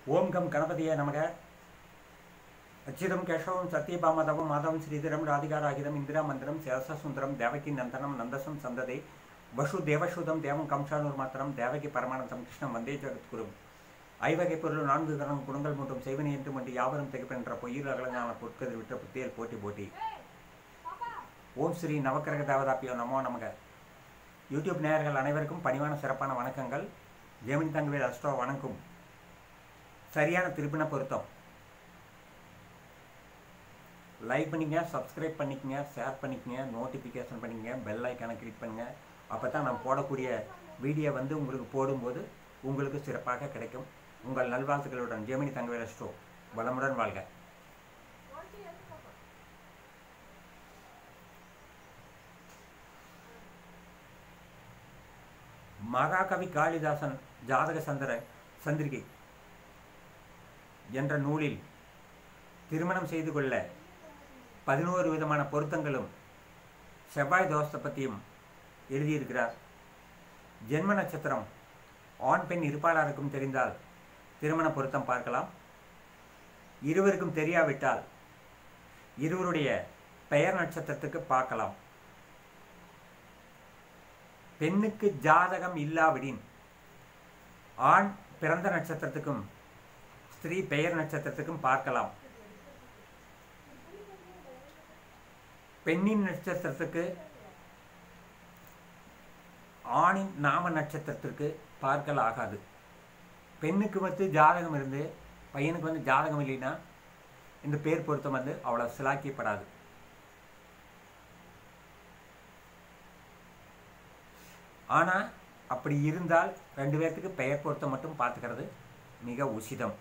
ஓம் come கணபதியே நமக அச்சிதம் கேசவம் சத்யபாமதவம் மாதவம் ஸ்ரீதரம் ராதிகாராகிதம் இந்திரா மந்திரம் சேசசுந்தரம் தேவகி நந்தனம் நந்தசம் சந்ததே வசு தேவசூதம் தேவம் கம்சானூர் மாத்திரம் தேவகி பரமானந்தம் கிருஷ்ணம் வந்தே ஜெகத்குரும் ஐவகை பொருள் நான்கு கரணம் குணங்கள் மூன்றும் செய்வனி என்று மண்டி யாவரும் திகப்பென்ற பொய்யில் அகலங்கான பொற்கதிர் விட்ட புத்தியல் போட்டி போட்டி ஓம் ஸ்ரீ நவக்கிரக தேவதாப்பியோ நமோ நமக யூடியூப் நேயர்கள் அனைவருக்கும் பணிவான சிறப்பான வணக்கங்கள் ஜெமின் தங்கவேல் அஸ்ட்ரோ வணக்கம் சரியான திருப்பின பொருத்தம் லைக் பண்ணிக்கங்க சப்ஸ்கிரைப் பண்ணிக்கங்க ஷேர் பண்ணிக்கங்க நோட்டிஃபிகேஷன் பண்ணிக்கங்க பெல் ஐக்கானை கிளிக் பண்ணுங்க அப்போ தான் நான் போடக்கூடிய வீடியோ வந்து உங்களுக்கு போடும்போது உங்களுக்கு சிறப்பாக கிடைக்கும் உங்கள் நல்வாழ்த்துக்களுடன் ஜெமினி தங்கவேல் அஸ்ட்ரோ வளமுடன் வாழ்க மகாகவி காளிதாசன் ஜாதக சந்திர சந்திரிகை என்ற நூலில் திருமணம் செய்து கொள்ள பதினோரு விதமான பொருத்தங்களும் செவ்வாய் தோஷத்தை பற்றியும் எழுதியிருக்கிறார் ஜென்ம நட்சத்திரம் ஆண் பெண் இருப்பாளருக்கும் தெரிந்தால் திருமண பொருத்தம் பார்க்கலாம் இருவருக்கும் தெரியாவிட்டால் இருவருடைய பெயர் நட்சத்திரத்துக்கு பார்க்கலாம் பெண்ணுக்கு ஜாதகம் இல்லாவிடின் ஆண் பிறந்த நட்சத்திரத்துக்கும் ஸ்திரீ பெயர் நட்சத்திரத்துக்கும் பார்க்கலாம் பெண்ணின் நட்சத்திரத்துக்கு ஆணின் நாம நட்சத்திரத்திற்கு பார்க்கல் ஆகாது பெண்ணுக்கு வந்து ஜாதகம் இருந்து பையனுக்கு வந்து ஜாதகம் இல்லைன்னா இந்த பேர் பொருத்தம் வந்து அவ்வளோ சிலாக்கியப்படாது ஆனால் அப்படி இருந்தால் ரெண்டு பேர்த்துக்கு பெயர் பொருத்தம் மட்டும் பார்த்துக்கிறது மிக உசிதம்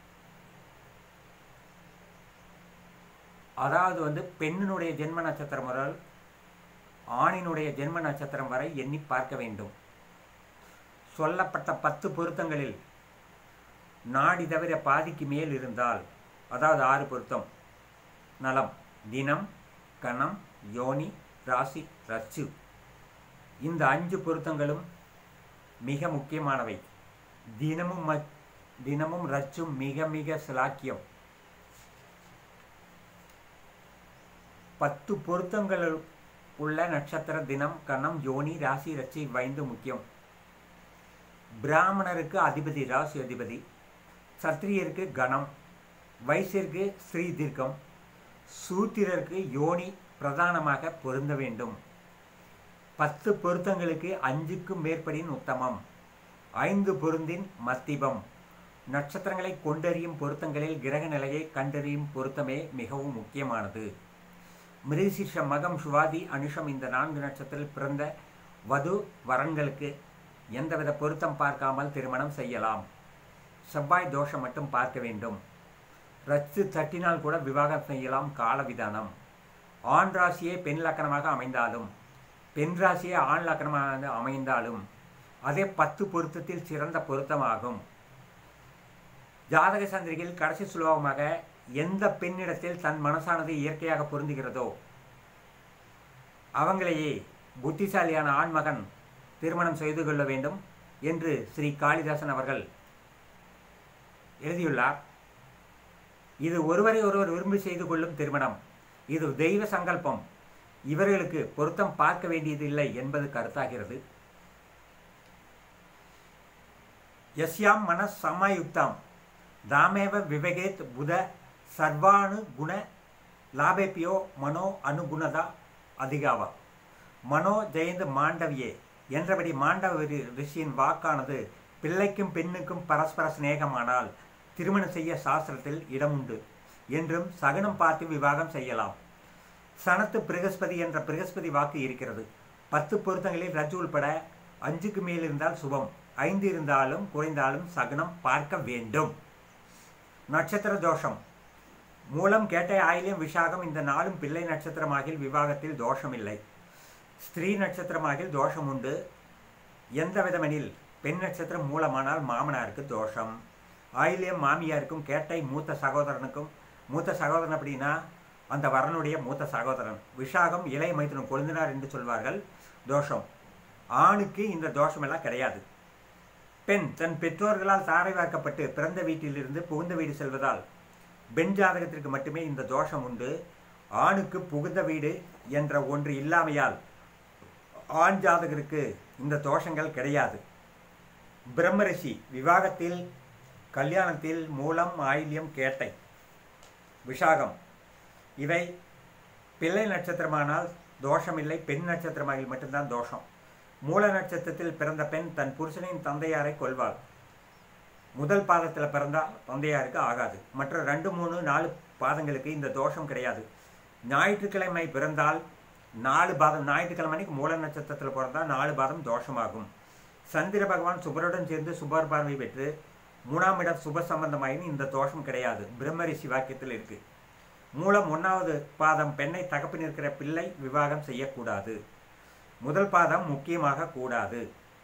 அதாவது வந்து பெண்ணினுடைய ஜென்ம நட்சத்திரம் முதல் ஆணினுடைய ஜென்ம நட்சத்திரம் வரை எண்ணி பார்க்க வேண்டும் சொல்லப்பட்ட பத்து பொருத்தங்களில் நாடி தவிர பாதிக்கு மேல் இருந்தால் அதாவது ஆறு பொருத்தம் நலம் தினம் கணம் யோனி ராசி ரச்சு இந்த அஞ்சு பொருத்தங்களும் மிக முக்கியமானவை தினமும் தினமும் ரச்சும் மிக மிக சிலாக்கியம் பத்து பொருத்தங்கள் உள்ள நட்சத்திர தினம் கணம் யோனி ராசி ரச்சி வைந்து முக்கியம் பிராமணருக்கு அதிபதி ராசி அதிபதி சத்திரியருக்கு கணம் வைசியருக்கு ஸ்ரீ தீர்க்கம் சூத்திரருக்கு யோனி பிரதானமாக பொருந்த வேண்டும் பத்து பொருத்தங்களுக்கு அஞ்சுக்கும் மேற்படின் உத்தமம் ஐந்து பொருந்தின் மத்திபம் நட்சத்திரங்களை கொண்டறியும் பொருத்தங்களில் கிரக நிலையை கண்டறியும் பொருத்தமே மிகவும் முக்கியமானது மிருசிஷ மகம் சுவாதி அனுஷம் இந்த நான்கு நட்சத்திரத்தில் பிறந்த வது வரன்களுக்கு எந்தவித பொருத்தம் பார்க்காமல் திருமணம் செய்யலாம் செவ்வாய் தோஷம் மட்டும் பார்க்க வேண்டும் ரத்து தட்டினால் கூட விவாகம் செய்யலாம் காலவிதானம் ஆண் ராசியே பெண் லக்கணமாக அமைந்தாலும் பெண் ராசியே ஆண் லக்கணமாக அமைந்தாலும் அதே பத்து பொருத்தத்தில் சிறந்த பொருத்தமாகும் ஜாதக சந்திரிகையில் கடைசி சுலோகமாக எந்த பெண்ணிடத்தில் தன் மனசானது இயற்கையாக பொருந்துகிறதோ அவங்களையே புத்திசாலியான ஆண்மகன் திருமணம் செய்து கொள்ள வேண்டும் என்று ஸ்ரீ காளிதாசன் அவர்கள் எழுதியுள்ளார் இது ஒருவரை ஒருவர் விரும்பி செய்து கொள்ளும் திருமணம் இது தெய்வ சங்கல்பம் இவர்களுக்கு பொருத்தம் பார்க்க வேண்டியதில்லை என்பது கருத்தாகிறது யஸ்யாம் மன சமயுக்தாம் தாமேவ விவேகேத் புத சர்வானு குண லாபேப்பியோ மனோ அனுகுணதா அதிகாவா மனோ ஜெயந்த் மாண்டவியே என்றபடி மாண்டவ ரிஷியின் வாக்கானது பிள்ளைக்கும் பெண்ணுக்கும் பரஸ்பர சிநேகமானால் திருமணம் செய்ய சாஸ்திரத்தில் இடம் உண்டு என்றும் சகனம் பார்த்து விவாகம் செய்யலாம் சனத்து பிரகஸ்பதி என்ற பிரகஸ்பதி வாக்கு இருக்கிறது பத்து பொருத்தங்களில் ரஜ் உள்பட அஞ்சுக்கு மேல் இருந்தால் சுபம் ஐந்து இருந்தாலும் குறைந்தாலும் சகனம் பார்க்க வேண்டும் நட்சத்திர தோஷம் மூலம் கேட்டை ஆயிலியம் விஷாகம் இந்த நாளும் பிள்ளை நட்சத்திரமாகில் விவாகத்தில் தோஷம் இல்லை ஸ்திரீ நட்சத்திரமாகில் தோஷம் உண்டு எந்த விதமெனில் பெண் நட்சத்திரம் மூலமானால் மாமனாருக்கு தோஷம் ஆயிலியம் மாமியாருக்கும் கேட்டை மூத்த சகோதரனுக்கும் மூத்த சகோதரன் அப்படின்னா அந்த வரனுடைய மூத்த சகோதரன் விஷாகம் இளைய மைத்துனம் கொழுந்தினார் என்று சொல்வார்கள் தோஷம் ஆணுக்கு இந்த தோஷமெல்லாம் கிடையாது பெண் தன் பெற்றோர்களால் தாரை வார்க்கப்பட்டு பிறந்த வீட்டிலிருந்து புகுந்த வீடு செல்வதால் பெண் ஜாதகத்திற்கு மட்டுமே இந்த தோஷம் உண்டு ஆணுக்கு புகுந்த வீடு என்ற ஒன்று இல்லாமையால் ஆண் ஜாதகருக்கு இந்த தோஷங்கள் கிடையாது பிரம்மரிஷி விவாகத்தில் கல்யாணத்தில் மூலம் ஆயில்யம் கேட்டை விஷாகம் இவை பிள்ளை நட்சத்திரமானால் தோஷமில்லை பெண் நட்சத்திரமாகில் மட்டும்தான் தோஷம் மூல நட்சத்திரத்தில் பிறந்த பெண் தன் புருஷனின் தந்தையாரை கொள்வாள் முதல் பாதத்தில் பிறந்தால் தந்தையாருக்கு ஆகாது மற்ற ரெண்டு மூணு நாலு பாதங்களுக்கு இந்த தோஷம் கிடையாது ஞாயிற்றுக்கிழமை பிறந்தால் நாலு பாதம் ஞாயிற்றுக்கிழமைக்கு மூல நட்சத்திரத்தில் பிறந்தால் நாலு பாதம் தோஷமாகும் சந்திர பகவான் சுபருடன் சேர்ந்து சுபர் பார்வை பெற்று மூணாம் இடம் சுப சம்பந்தமாயின் இந்த தோஷம் கிடையாது பிரம்மரிஷி வாக்கியத்தில் இருக்கு மூலம் ஒன்றாவது பாதம் பெண்ணை தகப்பு நிற்கிற பிள்ளை விவாகம் செய்யக்கூடாது முதல் பாதம் முக்கியமாக கூடாது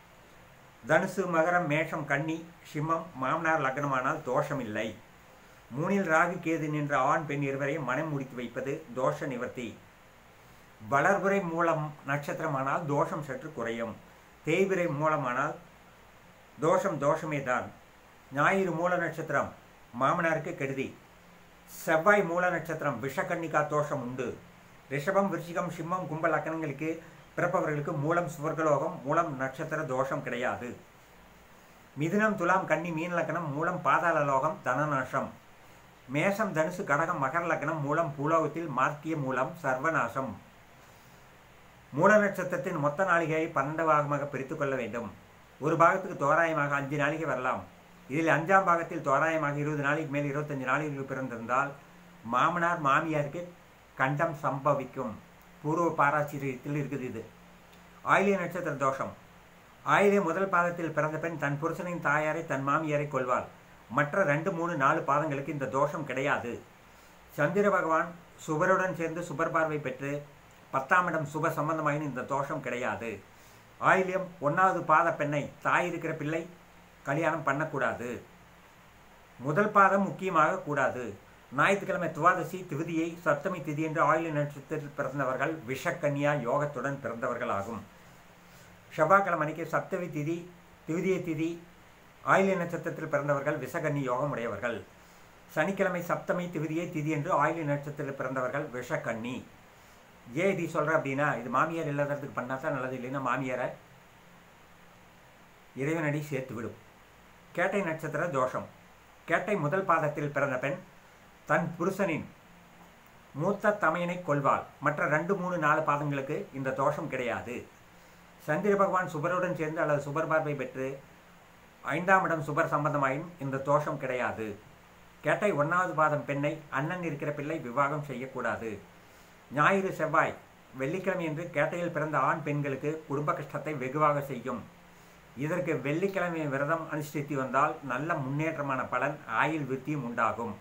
தனுசு மகரம் மேஷம் கன்னி சிம்மம் மாமனார் லக்னமானால் தோஷமில்லை மூணில் ராகு கேது நின்ற ஆண் பெண் இருவரையும் மனம் முடித்து வைப்பது தோஷ நிவர்த்தி வளர்புரை மூலம் நட்சத்திரமானால் தோஷம் சற்று குறையும் தேய்பிரை மூலமானால் தோஷம் தோஷமே தான் ஞாயிறு மூல நட்சத்திரம் மாமனாருக்கு கெடுதி செவ்வாய் மூல நட்சத்திரம் விஷக்கன்னிகா தோஷம் உண்டு ரிஷபம் விருச்சிகம் சிம்மம் கும்ப லக்கணங்களுக்கு பிறப்பவர்களுக்கு மூலம் சுவர்கலோகம் மூலம் நட்சத்திர தோஷம் கிடையாது மிதுனம் துலாம் கன்னி மீன் லக்கணம் மூலம் பாதாள லோகம் தனநாசம் மேஷம் தனுசு கடகம் மகர லக்னம் மூலம் பூலோகத்தில் மார்க்கிய மூலம் சர்வநாசம் மூல நட்சத்திரத்தின் மொத்த நாளிகையை பன்னெண்டு பாகமாக பிரித்து கொள்ள வேண்டும் ஒரு பாகத்துக்கு தோராயமாக அஞ்சு நாளிகை வரலாம் இதில் அஞ்சாம் பாகத்தில் தோராயமாக இருபது நாளைக்கு மேல் இருபத்தஞ்சு நாளிகள் பிறந்திருந்தால் மாமனார் மாமியாருக்கு கண்டம் சம்பவிக்கும் பூர்வ பாராசிரியத்தில் இருக்குது இது ஆயிலிய நட்சத்திர தோஷம் ஆயிலிய முதல் பாதத்தில் பிறந்த பெண் தன் புருஷனின் தாயாரை தன் மாமியாரை கொள்வாள் மற்ற ரெண்டு மூணு நாலு பாதங்களுக்கு இந்த தோஷம் கிடையாது சந்திர பகவான் சுபருடன் சேர்ந்து சுபர் பார்வை பெற்று பத்தாம் இடம் சுப சம்பந்தமாயின் இந்த தோஷம் கிடையாது ஆயிலியம் ஒன்றாவது பாத பெண்ணை தாய் இருக்கிற பிள்ளை கல்யாணம் பண்ணக்கூடாது முதல் பாதம் முக்கியமாக கூடாது ஞாயிற்றுக்கிழமை துவாதசி திவிதியை சப்தமி திதி என்று ஆயுள் நட்சத்திரத்தில் பிறந்தவர்கள் விஷக்கன்யா யோகத்துடன் பிறந்தவர்கள் ஆகும் செவ்வாய்க்கிழமைக்கு சப்தமி திதி திவிதிய திதி ஆயில்ய நட்சத்திரத்தில் பிறந்தவர்கள் விஷகன்னி யோகம் உடையவர்கள் சனிக்கிழமை சப்தமி திவிதியை திதி என்று ஆயில்ய நட்சத்திரத்தில் பிறந்தவர்கள் விஷக்கன்னி ஏன் இது சொல்கிறேன் அப்படின்னா இது மாமியார் இல்லாததுக்கு பண்ணால் தான் நல்லது இல்லைன்னா மாமியாரை இறைவனடி சேர்த்து விடும் கேட்டை நட்சத்திர தோஷம் கேட்டை முதல் பாதத்தில் பிறந்த பெண் தன் புருஷனின் மூத்த தமையனை கொள்வாள் மற்ற ரெண்டு மூணு நாலு பாதங்களுக்கு இந்த தோஷம் கிடையாது சந்திர பகவான் சுபருடன் சேர்ந்து அல்லது சுபர் பார்வை பெற்று ஐந்தாம் இடம் சுபர் சம்பந்தமாயின் இந்த தோஷம் கிடையாது கேட்டை ஒன்றாவது பாதம் பெண்ணை அண்ணன் இருக்கிற பிள்ளை விவாகம் செய்யக்கூடாது ஞாயிறு செவ்வாய் வெள்ளிக்கிழமை என்று கேட்டையில் பிறந்த ஆண் பெண்களுக்கு குடும்ப கஷ்டத்தை வெகுவாக செய்யும் இதற்கு வெள்ளிக்கிழமை விரதம் அனுஷ்டித்து வந்தால் நல்ல முன்னேற்றமான பலன் ஆயுள் விருத்தியும் உண்டாகும்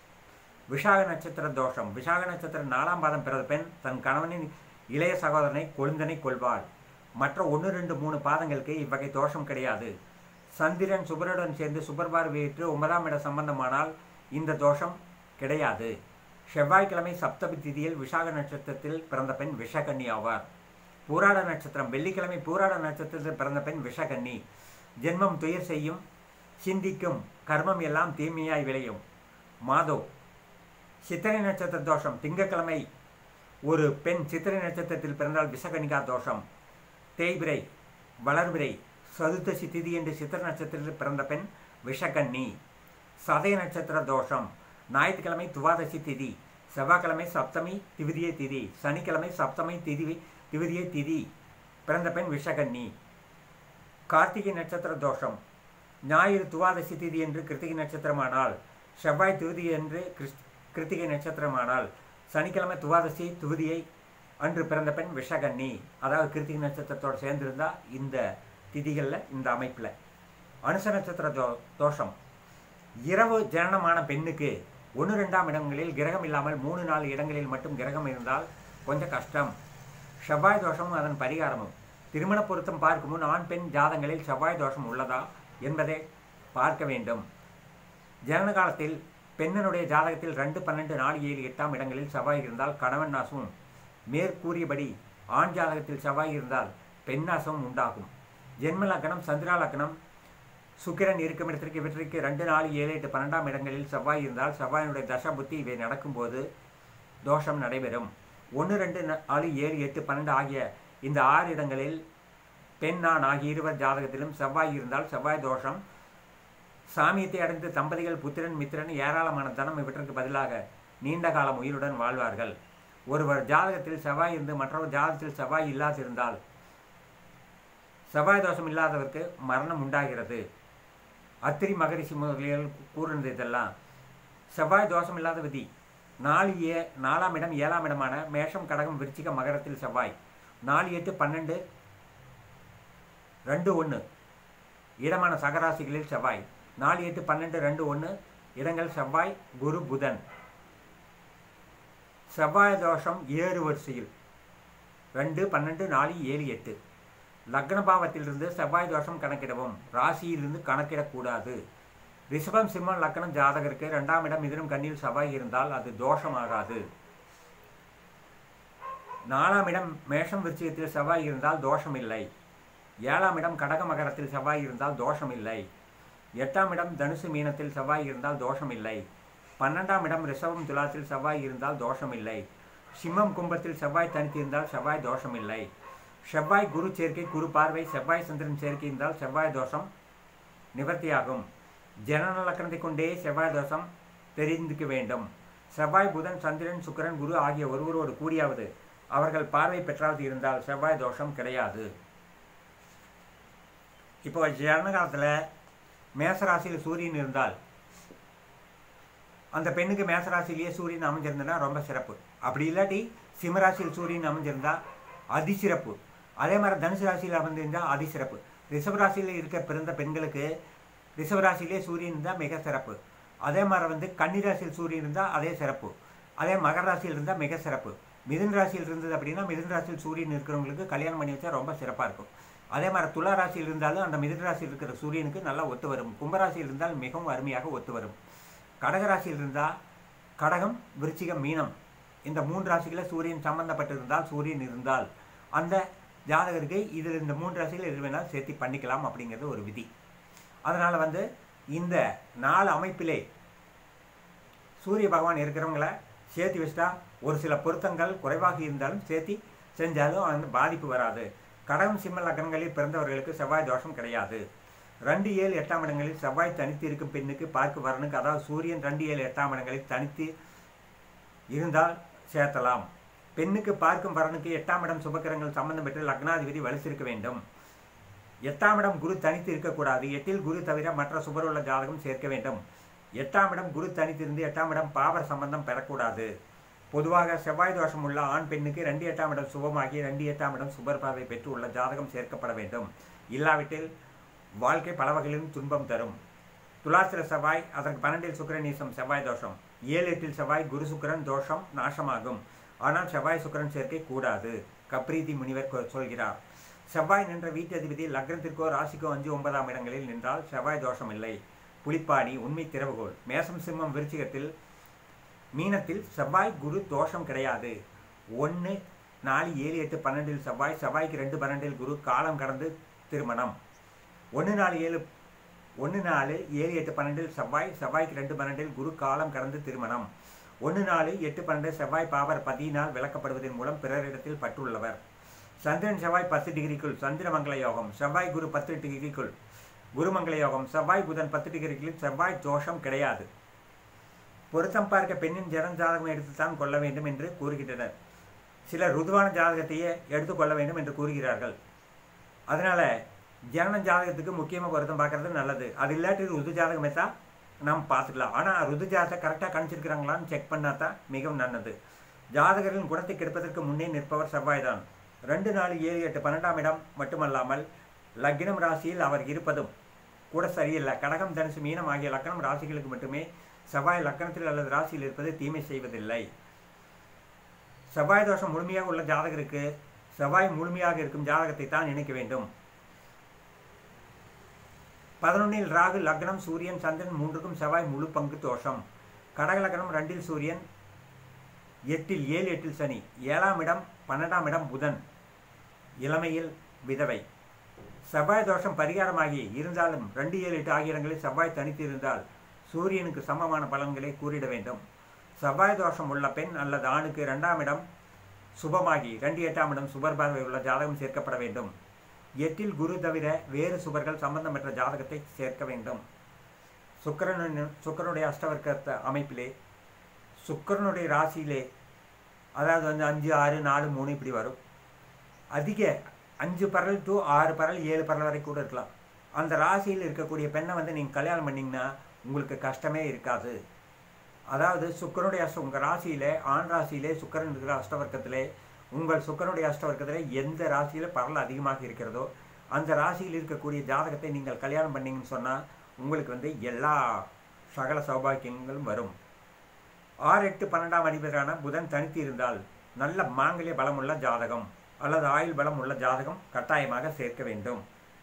விஷாக நட்சத்திர தோஷம் விஷாக நட்சத்திரம் நாலாம் பாதம் பிறந்த பெண் தன் கணவனின் இளைய சகோதரனை கொழுந்தனை கொள்வாள் மற்ற ஒன்று ரெண்டு மூணு பாதங்களுக்கு இவ்வகை தோஷம் கிடையாது சந்திரன் சுபருடன் சேர்ந்து சுபர்பார் வீட்டு ஒன்பதாம் இட சம்பந்தமானால் இந்த தோஷம் கிடையாது செவ்வாய்க்கிழமை சப்தமி திதியில் விசாக நட்சத்திரத்தில் பிறந்த பெண் விஷகன்னி ஆவார் பூராட நட்சத்திரம் வெள்ளிக்கிழமை பூராட நட்சத்திரத்தில் பிறந்த பெண் விஷகன்னி ஜென்மம் துயர் செய்யும் சிந்திக்கும் கர்மம் எல்லாம் தீமையாய் விளையும் மாதோ சித்திரை நட்சத்திர தோஷம் திங்கக்கிழமை ஒரு பெண் சித்திரை நட்சத்திரத்தில் பிறந்தால் விஷகனிகா தோஷம் தேய்பிரை வளர்பிரை சதுர்த்தசி திதி என்று சித்திர நட்சத்திரத்தில் பிறந்த பெண் விஷகன்னி சதய நட்சத்திர தோஷம் ஞாயிற்றுக்கிழமை துவாதசி திதி செவ்வாய்க்கிழமை சப்தமி திவிதிய திதி சனிக்கிழமை சப்தமி திதி திவிதிய திதி பிறந்த பெண் விஷகன்னி கார்த்திகை நட்சத்திர தோஷம் ஞாயிறு துவாதசி திதி என்று கிருத்திகை நட்சத்திரமானால் செவ்வாய் திவிதி என்று கிறிஸ் கிருத்திகை நட்சத்திரமானால் சனிக்கிழமை துவாதசி துவிதியை அன்று பிறந்த பெண் விஷகன்னி அதாவது கிருத்திகை நட்சத்திரத்தோடு சேர்ந்திருந்தா இந்த திதிகளில் இந்த அமைப்பில் அனுச நட்சத்திர தோ தோஷம் இரவு ஜனனமான பெண்ணுக்கு ஒன்று ரெண்டாம் இடங்களில் கிரகம் இல்லாமல் மூணு நாலு இடங்களில் மட்டும் கிரகம் இருந்தால் கொஞ்சம் கஷ்டம் செவ்வாய் தோஷமும் அதன் பரிகாரமும் திருமண பொருத்தம் பார்க்கும் முன் ஆண் பெண் ஜாதங்களில் செவ்வாய் தோஷம் உள்ளதா என்பதை பார்க்க வேண்டும் ஜனன காலத்தில் பெண்ணனுடைய ஜாதகத்தில் ரெண்டு பன்னெண்டு நாலு ஏழு எட்டாம் இடங்களில் செவ்வாய் இருந்தால் கணவன் நாசமும் மேற்கூறியபடி ஆண் ஜாதகத்தில் செவ்வாய் இருந்தால் பெண் நாசமும் உண்டாகும் ஜென்ம லக்னம் சந்திரா லக்னம் சுக்கிரன் இருக்கும் இடத்திற்கு இவற்றிற்கு ரெண்டு நாலு ஏழு எட்டு பன்னெண்டாம் இடங்களில் செவ்வாய் இருந்தால் செவ்வாயினுடைய தசா புத்தி இவை நடக்கும்போது தோஷம் நடைபெறும் ஒன்று ரெண்டு நாலு ஏழு எட்டு பன்னெண்டு ஆகிய இந்த ஆறு இடங்களில் பெண் ஆண் ஆகிய இருவர் ஜாதகத்திலும் செவ்வாய் இருந்தால் செவ்வாய் தோஷம் சாமியத்தை அடைந்து தம்பதிகள் புத்திரன் மித்திரன் ஏராளமான தனம் இவற்றுக்கு பதிலாக நீண்ட காலம் உயிருடன் வாழ்வார்கள் ஒருவர் ஜாதகத்தில் செவ்வாய் இருந்து மற்றவர் ஜாதகத்தில் செவ்வாய் இல்லாதிருந்தால் செவ்வாய் தோஷம் இல்லாதவருக்கு மரணம் உண்டாகிறது அத்திரி மகரிஷி முதலியல் கூறினது இதெல்லாம் செவ்வாய் தோஷம் இல்லாத விதி நாலு ஏ நாலாம் இடம் ஏழாம் இடமான மேஷம் கடகம் விருச்சிக மகரத்தில் செவ்வாய் நாலு எட்டு பன்னெண்டு ரெண்டு ஒன்று இடமான சகராசிகளில் செவ்வாய் நாலு எட்டு பன்னெண்டு ரெண்டு ஒன்று இடங்கள் செவ்வாய் குரு புதன் செவ்வாய் தோஷம் ஏறு வரிசையில் ரெண்டு பன்னெண்டு நாலு ஏழு எட்டு லக்ன பாவத்திலிருந்து செவ்வாய் தோஷம் கணக்கிடவும் ராசியிலிருந்து கணக்கிடக்கூடாது ரிஷபம் சிம்மம் லக்னம் ஜாதகருக்கு ரெண்டாம் இடம் மிதிரும் கண்ணில் செவ்வாய் இருந்தால் அது தோஷமாகாது நாலாம் இடம் மேஷம் விருச்சிகத்தில் செவ்வாய் இருந்தால் தோஷம் இல்லை ஏழாம் இடம் கடக மகரத்தில் செவ்வாய் இருந்தால் தோஷம் இல்லை எட்டாம் இடம் தனுசு மீனத்தில் செவ்வாய் இருந்தால் தோஷம் இல்லை பன்னெண்டாம் இடம் ரிஷபம் துலாத்தில் செவ்வாய் இருந்தால் தோஷம் இல்லை சிம்மம் கும்பத்தில் செவ்வாய் தனித்து இருந்தால் செவ்வாய் தோஷம் இல்லை செவ்வாய் குரு சேர்க்கை குரு பார்வை செவ்வாய் சந்திரன் சேர்க்கை இருந்தால் செவ்வாய் தோஷம் நிவர்த்தியாகும் ஜனன லக்கணத்தை கொண்டே செவ்வாய் தோஷம் தெரிந்துக்க வேண்டும் செவ்வாய் புதன் சந்திரன் சுக்கிரன் குரு ஆகிய ஒருவரோடு கூடியாவது அவர்கள் பார்வை பெற்றாவது இருந்தால் செவ்வாய் தோஷம் கிடையாது இப்போ ஜனகாலத்தில் மேசராசியில் சூரியன் இருந்தால் அந்த பெண்ணுக்கு மேசராசிலேயே சூரியன் அமைஞ்சிருந்தனா ரொம்ப சிறப்பு அப்படி இல்லாட்டி சிம்மராசியில் சூரியன் அமைஞ்சிருந்தா அதிசிறப்பு அதே மாதிரி தனுசு ராசியில் அமைந்திருந்தால் அதிசிறப்பு ரிஷபராசியில் இருக்க பிறந்த பெண்களுக்கு ரிஷபராசியிலே சூரியன் இருந்தால் மிக சிறப்பு அதே மாதிரி வந்து கன்னிராசியில் சூரியன் இருந்தால் அதே சிறப்பு அதே மகர ராசியில் இருந்தால் மிக சிறப்பு மிதுன் ராசியில் இருந்தது அப்படின்னா மிதுன் ராசியில் சூரியன் இருக்கிறவங்களுக்கு கல்யாணம் பண்ணி வச்சா ரொம்ப சிறப்பாக இருக்கும் அதே மாதிரி துலா ராசியில் இருந்தாலும் அந்த மிதுன் ராசியில் இருக்கிற சூரியனுக்கு நல்லா ஒத்து வரும் கும்பராசியில் இருந்தால் மிகவும் அருமையாக ஒத்து வரும் கடகராசியில் இருந்தால் கடகம் விருச்சிகம் மீனம் இந்த மூன்று ராசிகளில் சூரியன் சம்பந்தப்பட்டிருந்தால் சூரியன் இருந்தால் அந்த ஜாதகருக்கு இதில் இந்த மூன்று ராசிகள் எது வேணாலும் சேர்த்து பண்ணிக்கலாம் அப்படிங்கிறது ஒரு விதி அதனால் வந்து இந்த நாலு அமைப்பிலே சூரிய பகவான் இருக்கிறவங்கள சேர்த்து வச்சுட்டா ஒரு சில பொருத்தங்கள் குறைவாக இருந்தாலும் சேர்த்து செஞ்சாலும் அந்த பாதிப்பு வராது கடகம் சிம்ம லக்னங்களில் பிறந்தவர்களுக்கு செவ்வாய் தோஷம் கிடையாது ரெண்டு ஏழு எட்டாம் இடங்களில் செவ்வாய் தனித்து இருக்கும் பெண்ணுக்கு பார்க்க வரனுக்கு அதாவது சூரியன் ரெண்டு ஏழு எட்டாம் இடங்களில் தனித்து இருந்தால் சேர்த்தலாம் பெண்ணுக்கு பார்க்கும் வரனுக்கு எட்டாம் இடம் சுபக்கிரங்கள் சம்பந்தம் பெற்று லக்னாதிபதி வலிசிருக்க வேண்டும் எட்டாம் இடம் குரு தனித்து இருக்கக்கூடாது எட்டில் குரு தவிர மற்ற சுபருள்ள ஜாதகம் சேர்க்க வேண்டும் எட்டாம் இடம் குரு தனித்திருந்து எட்டாம் இடம் பாவர் சம்பந்தம் பெறக்கூடாது பொதுவாக செவ்வாய் தோஷம் உள்ள ஆண் பெண்ணுக்கு ரெண்டு எட்டாம் இடம் சுபமாகி ரெண்டு எட்டாம் இடம் சுபர் பார்வை பெற்று உள்ள ஜாதகம் சேர்க்கப்பட வேண்டும் இல்லாவிட்டில் வாழ்க்கை பல வகையிலும் துன்பம் தரும் துலாசிர செவ்வாய் அதற்கு பன்னெண்டில் சுக்கிரநீசம் செவ்வாய் தோஷம் ஏழு எட்டில் செவ்வாய் குரு சுக்கிரன் தோஷம் நாசமாகும் ஆனால் செவ்வாய் சுக்கிரன் சேர்க்கை கூடாது கப்ரீதி முனிவர் கொ- சொல்கிறார் செவ்வாய் நின்ற வீட்டதிபதி லக்னத்திற்கோ ராசிக்கோ அஞ்சு ஒன்பதாம் இடங்களில் நின்றால் செவ்வாய் தோஷம் இல்லை புலிப்பாணி உண்மை திறவுகோல் மேசம் சிம்மம் விருச்சிகத்தில் மீனத்தில் செவ்வாய் குரு தோஷம் கிடையாது ஒன்று நாலு ஏழு எட்டு பன்னெண்டில் செவ்வாய் செவ்வாய்க்கு ரெண்டு பன்னெண்டில் குரு காலம் கடந்து திருமணம் ஒன்று நாலு ஏழு ஒன்று நாலு ஏழு எட்டு பன்னெண்டில் செவ்வாய் செவ்வாய்க்கு ரெண்டு பன்னெண்டில் குரு காலம் கடந்து திருமணம் ஒன்று நாலு எட்டு பன்னெண்டு செவ்வாய் பாவர் பதியினால் விளக்கப்படுவதன் மூலம் பிறரிடத்தில் பற்றுள்ளவர் சந்திரன் செவ்வாய் பத்து டிகிரிக்குள் சந்திரமங்கல யோகம் செவ்வாய் குரு பத்து டிகிரிக்குள் குருமங்கல யோகம் செவ்வாய் புதன் பத்து டிகிரிக்குள் செவ்வாய் தோஷம் கிடையாது பொருத்தம் பார்க்க பெண்ணின் ஜனம் ஜாதகம் எடுத்துத்தான் கொள்ள வேண்டும் என்று கூறுகின்றனர் சிலர் ருதுவான ஜாதகத்தையே எடுத்துக்கொள்ள வேண்டும் என்று கூறுகிறார்கள் அதனால ஜனன ஜாதகத்துக்கு முக்கியமாக பொருத்தம் பார்க்கறது நல்லது அது இல்லாட்டி ருது ஜாதகம் எடுத்தா நாம் பார்த்துக்கலாம் ஆனால் ருது ஜாதகத்தை கரெக்டாக கணிச்சிருக்கிறாங்களான்னு செக் பண்ணால் தான் மிகவும் நல்லது ஜாதகரின் குணத்தை கெடுப்பதற்கு முன்னே நிற்பவர் செவ்வாய் தான் ரெண்டு நாலு ஏழு எட்டு பன்னெண்டாம் இடம் மட்டுமல்லாமல் லக்னம் ராசியில் அவர் இருப்பதும் கூட சரியில்லை கடகம் தனுசு மீனம் ஆகிய லக்னம் ராசிகளுக்கு மட்டுமே செவ்வாய் லக்கணத்தில் அல்லது ராசியில் இருப்பது தீமை செய்வதில்லை செவ்வாய் தோஷம் முழுமையாக உள்ள ஜாதகருக்கு செவ்வாய் முழுமையாக இருக்கும் ஜாதகத்தை தான் நினைக்க வேண்டும் பதினொன்னில் ராகு லக்னம் சூரியன் சந்திரன் மூன்றுக்கும் செவ்வாய் முழு பங்கு தோஷம் கடக லக்னம் ரெண்டில் சூரியன் எட்டில் ஏழு எட்டில் சனி ஏழாம் இடம் பன்னெண்டாம் இடம் புதன் இளமையில் விதவை செவ்வாய் தோஷம் பரிகாரமாகி இருந்தாலும் ரெண்டு ஏழு எட்டு ஆகிய இடங்களில் செவ்வாய் தனித்து இருந்தால் சூரியனுக்கு சமமான பலன்களை கூறிட வேண்டும் செவ்வாய் தோஷம் உள்ள பெண் அல்லது ஆணுக்கு இரண்டாம் இடம் சுபமாகி ரெண்டு எட்டாம் இடம் சுபர் பார்வை உள்ள ஜாதகம் சேர்க்கப்பட வேண்டும் எட்டில் குரு தவிர வேறு சுபர்கள் சம்பந்தமற்ற ஜாதகத்தை சேர்க்க வேண்டும் சுக்கரன் சுக்கரனுடைய அஷ்டவர்க்க அமைப்பிலே சுக்கரனுடைய ராசியிலே அதாவது வந்து அஞ்சு ஆறு நாலு மூணு இப்படி வரும் அதிக அஞ்சு பரல் டு ஆறு பரல் ஏழு பரல் வரை கூட இருக்கலாம் அந்த ராசியில் இருக்கக்கூடிய பெண்ணை வந்து நீங்கள் கல்யாணம் பண்ணிங்கன்னா உங்களுக்கு கஷ்டமே இருக்காது அதாவது சுக்கரனுடைய அஷ்ட உங்கள் ராசியிலே ஆண் ராசியிலே சுக்கரன் இருக்கிற அஷ்டவர்க்கத்திலே உங்கள் சுக்கரனுடைய அஷ்டவர்க்கத்திலே எந்த ராசியில் பரல் அதிகமாக இருக்கிறதோ அந்த ராசியில் இருக்கக்கூடிய ஜாதகத்தை நீங்கள் கல்யாணம் பண்ணீங்கன்னு சொன்னால் உங்களுக்கு வந்து எல்லா சகல சௌபாக்கியங்களும் வரும் ஆறு எட்டு பன்னெண்டாம் அதிபரான புதன் தனித்து இருந்தால் நல்ல மாங்கல்ய பலமுள்ள ஜாதகம் அல்லது ஆயுள் பலம் உள்ள ஜாதகம் கட்டாயமாக சேர்க்க வேண்டும்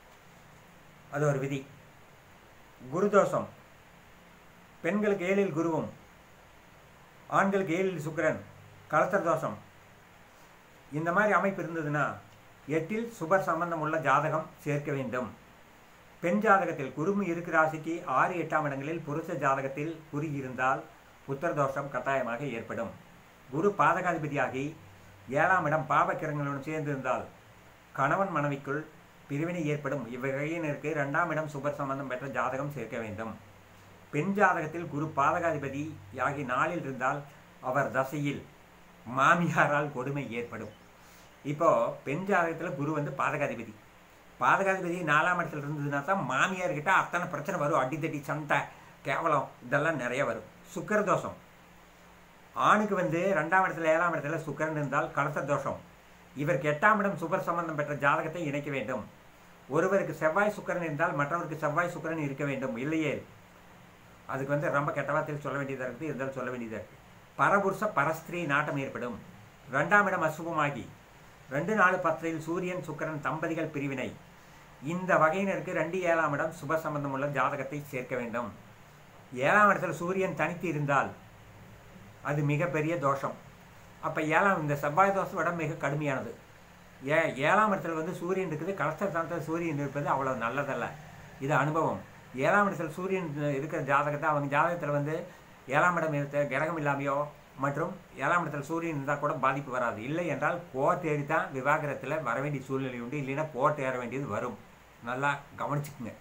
அது ஒரு விதி குருதோஷம் பெண்களுக்கு ஏழில் குருவும் ஆண்களுக்கு ஏழில் சுக்கிரன் கலத்தர் தோஷம் இந்த மாதிரி அமைப்பு இருந்ததுன்னா எட்டில் சுபர் சம்பந்தம் உள்ள ஜாதகம் சேர்க்க வேண்டும் பெண் ஜாதகத்தில் குருமு இருக்கு ராசிக்கு ஆறு எட்டாம் இடங்களில் புருஷ ஜாதகத்தில் குறி இருந்தால் புத்திர தோஷம் கட்டாயமாக ஏற்படும் குரு பாதகாதிபதியாகி ஏழாம் இடம் பாவக்கிரங்களுடன் சேர்ந்திருந்தால் கணவன் மனைவிக்குள் பிரிவினை ஏற்படும் இவ்வகையினருக்கு இரண்டாம் இடம் சுபர் சம்பந்தம் பெற்ற ஜாதகம் சேர்க்க வேண்டும் பெண் ஜாதகத்தில் குரு பாதகாதிபதி ஆகி நாளில் இருந்தால் அவர் தசையில் மாமியாரால் கொடுமை ஏற்படும் இப்போ பெண் ஜாதகத்தில் குரு வந்து பாதகாதிபதி பாதகாதிபதி நாலாம் இடத்துல இருந்ததுன்னா தான் மாமியார்கிட்ட அத்தனை பிரச்சனை வரும் அடித்தடி சண்டை கேவலம் இதெல்லாம் நிறைய வரும் சுக்கர தோஷம் ஆணுக்கு வந்து ரெண்டாம் இடத்துல ஏழாம் இடத்துல சுக்கரன் இருந்தால் கலச தோஷம் இவருக்கு எட்டாம் இடம் சுபர் சம்பந்தம் பெற்ற ஜாதகத்தை இணைக்க வேண்டும் ஒருவருக்கு செவ்வாய் சுக்கரன் இருந்தால் மற்றவருக்கு செவ்வாய் சுக்கரன் இருக்க வேண்டும் இல்லையே அதுக்கு வந்து ரொம்ப கெட்ட வார்த்தையில் சொல்ல வேண்டியதாக இருக்குது இருந்தாலும் சொல்ல வேண்டியதாக இருக்குது பரபுருஷ பரஸ்திரீ நாட்டம் ஏற்படும் ரெண்டாம் இடம் அசுபமாகி ரெண்டு நாலு பத்திரையில் சூரியன் சுக்கரன் தம்பதிகள் பிரிவினை இந்த வகையினருக்கு ரெண்டு ஏழாம் இடம் சுப சம்பந்தம் உள்ள ஜாதகத்தை சேர்க்க வேண்டும் ஏழாம் இடத்துல சூரியன் தனித்து இருந்தால் அது மிகப்பெரிய தோஷம் அப்போ ஏழாம் இந்த செவ்வாய் தோஷம் விட மிக கடுமையானது ஏ ஏழாம் இடத்துல வந்து சூரியன் இருக்குது கலஸ்தரத்தில் சூரியன் இருப்பது அவ்வளோ நல்லதல்ல இது அனுபவம் ஏழாம் இடத்துல சூரியன் இருக்கிற ஜாதகத்தை அவங்க ஜாதகத்தில் வந்து ஏழாம் இடம் இருக்க கிரகம் இல்லாமையோ மற்றும் ஏழாம் இடத்துல சூரியன் இருந்தால் கூட பாதிப்பு வராது இல்லை என்றால் கோர்ட் ஏறி தான் விவாகரத்தில் வர வேண்டிய சூழ்நிலை உண்டு இல்லைன்னா கோர்ட் ஏற வேண்டியது வரும் நல்லா கவனிச்சுக்குங்க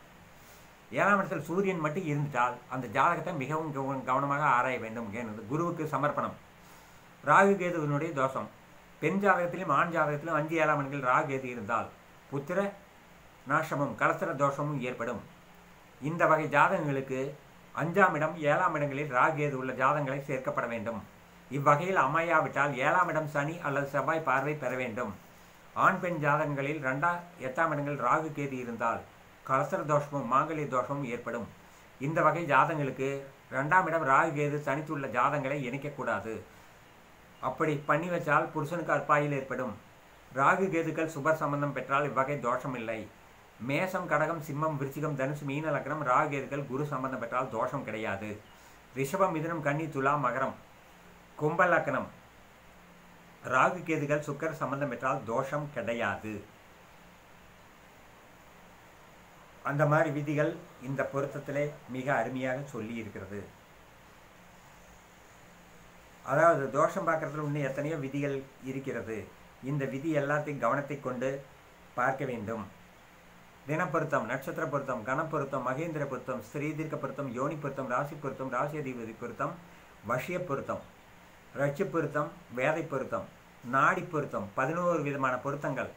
ஏழாம் இடத்தில் சூரியன் மட்டும் இருந்துட்டால் அந்த ஜாதகத்தை மிகவும் கவ- கவனமாக ஆராய வேண்டும் ஏனது குருவுக்கு சமர்ப்பணம் ராகு கேதுவினுடைய தோஷம் பெண் ஜாதகத்திலும் ஆண் ஜாதகத்திலும் அஞ்சு ஏழாம் இடங்களில் ராகு கேது இருந்தால் புத்திர நாசமும் கலசர தோஷமும் ஏற்படும் இந்த வகை ஜாதகங்களுக்கு அஞ்சாம் இடம் ஏழாம் இடங்களில் ராகு கேது உள்ள ஜாதகங்களை சேர்க்கப்பட வேண்டும் இவ்வகையில் அமையாவிட்டால் ஏழாம் இடம் சனி அல்லது செவ்வாய் பார்வை பெற வேண்டும் ஆண் பெண் ஜாதகங்களில் ரெண்டா எட்டாம் இடங்கள் ராகு கேது இருந்தால் கலசர தோஷமும் மாங்கல்ய தோஷமும் ஏற்படும் இந்த வகை ஜாதகங்களுக்கு ரெண்டாம் இடம் ராகு கேது தனித்துள்ள ஜாதகங்களை இணைக்கக்கூடாது அப்படி பண்ணி வச்சால் புருஷனுக்கு அற்பாயில் ஏற்படும் ராகு கேதுக்கள் சுபர் சம்பந்தம் பெற்றால் இவ்வகை தோஷம் இல்லை மேசம் கடகம் சிம்மம் விருச்சிகம் தனுசு மீன லக்னம் ராகு கேதுக்கள் குரு சம்பந்தம் பெற்றால் தோஷம் கிடையாது ரிஷபம் மிதுனம் கன்னி துலா மகரம் கும்ப லக்னம் ராகு கேதுகள் சுக்கர் சம்பந்தம் பெற்றால் தோஷம் கிடையாது அந்த மாதிரி விதிகள் இந்த பொருத்தத்திலே மிக அருமையாக சொல்லி இருக்கிறது அதாவது தோஷம் பார்க்கறதுல இன்னும் எத்தனையோ விதிகள் இருக்கிறது இந்த விதி எல்லாத்தையும் கவனத்தை கொண்டு பார்க்க வேண்டும் தினப்பொருத்தம் நட்சத்திர பொருத்தம் கணப்பொருத்தம் மகேந்திர பொருத்தம் ஸ்ரீதீர்க்க பொருத்தம் யோனி பொருத்தம் ராசி பொருத்தம் ராசி அதிபதி பொருத்தம் வசிய பொருத்தம் ரட்சி பொருத்தம் வேதை பொருத்தம் நாடி பொருத்தம் பதினோரு விதமான பொருத்தங்கள்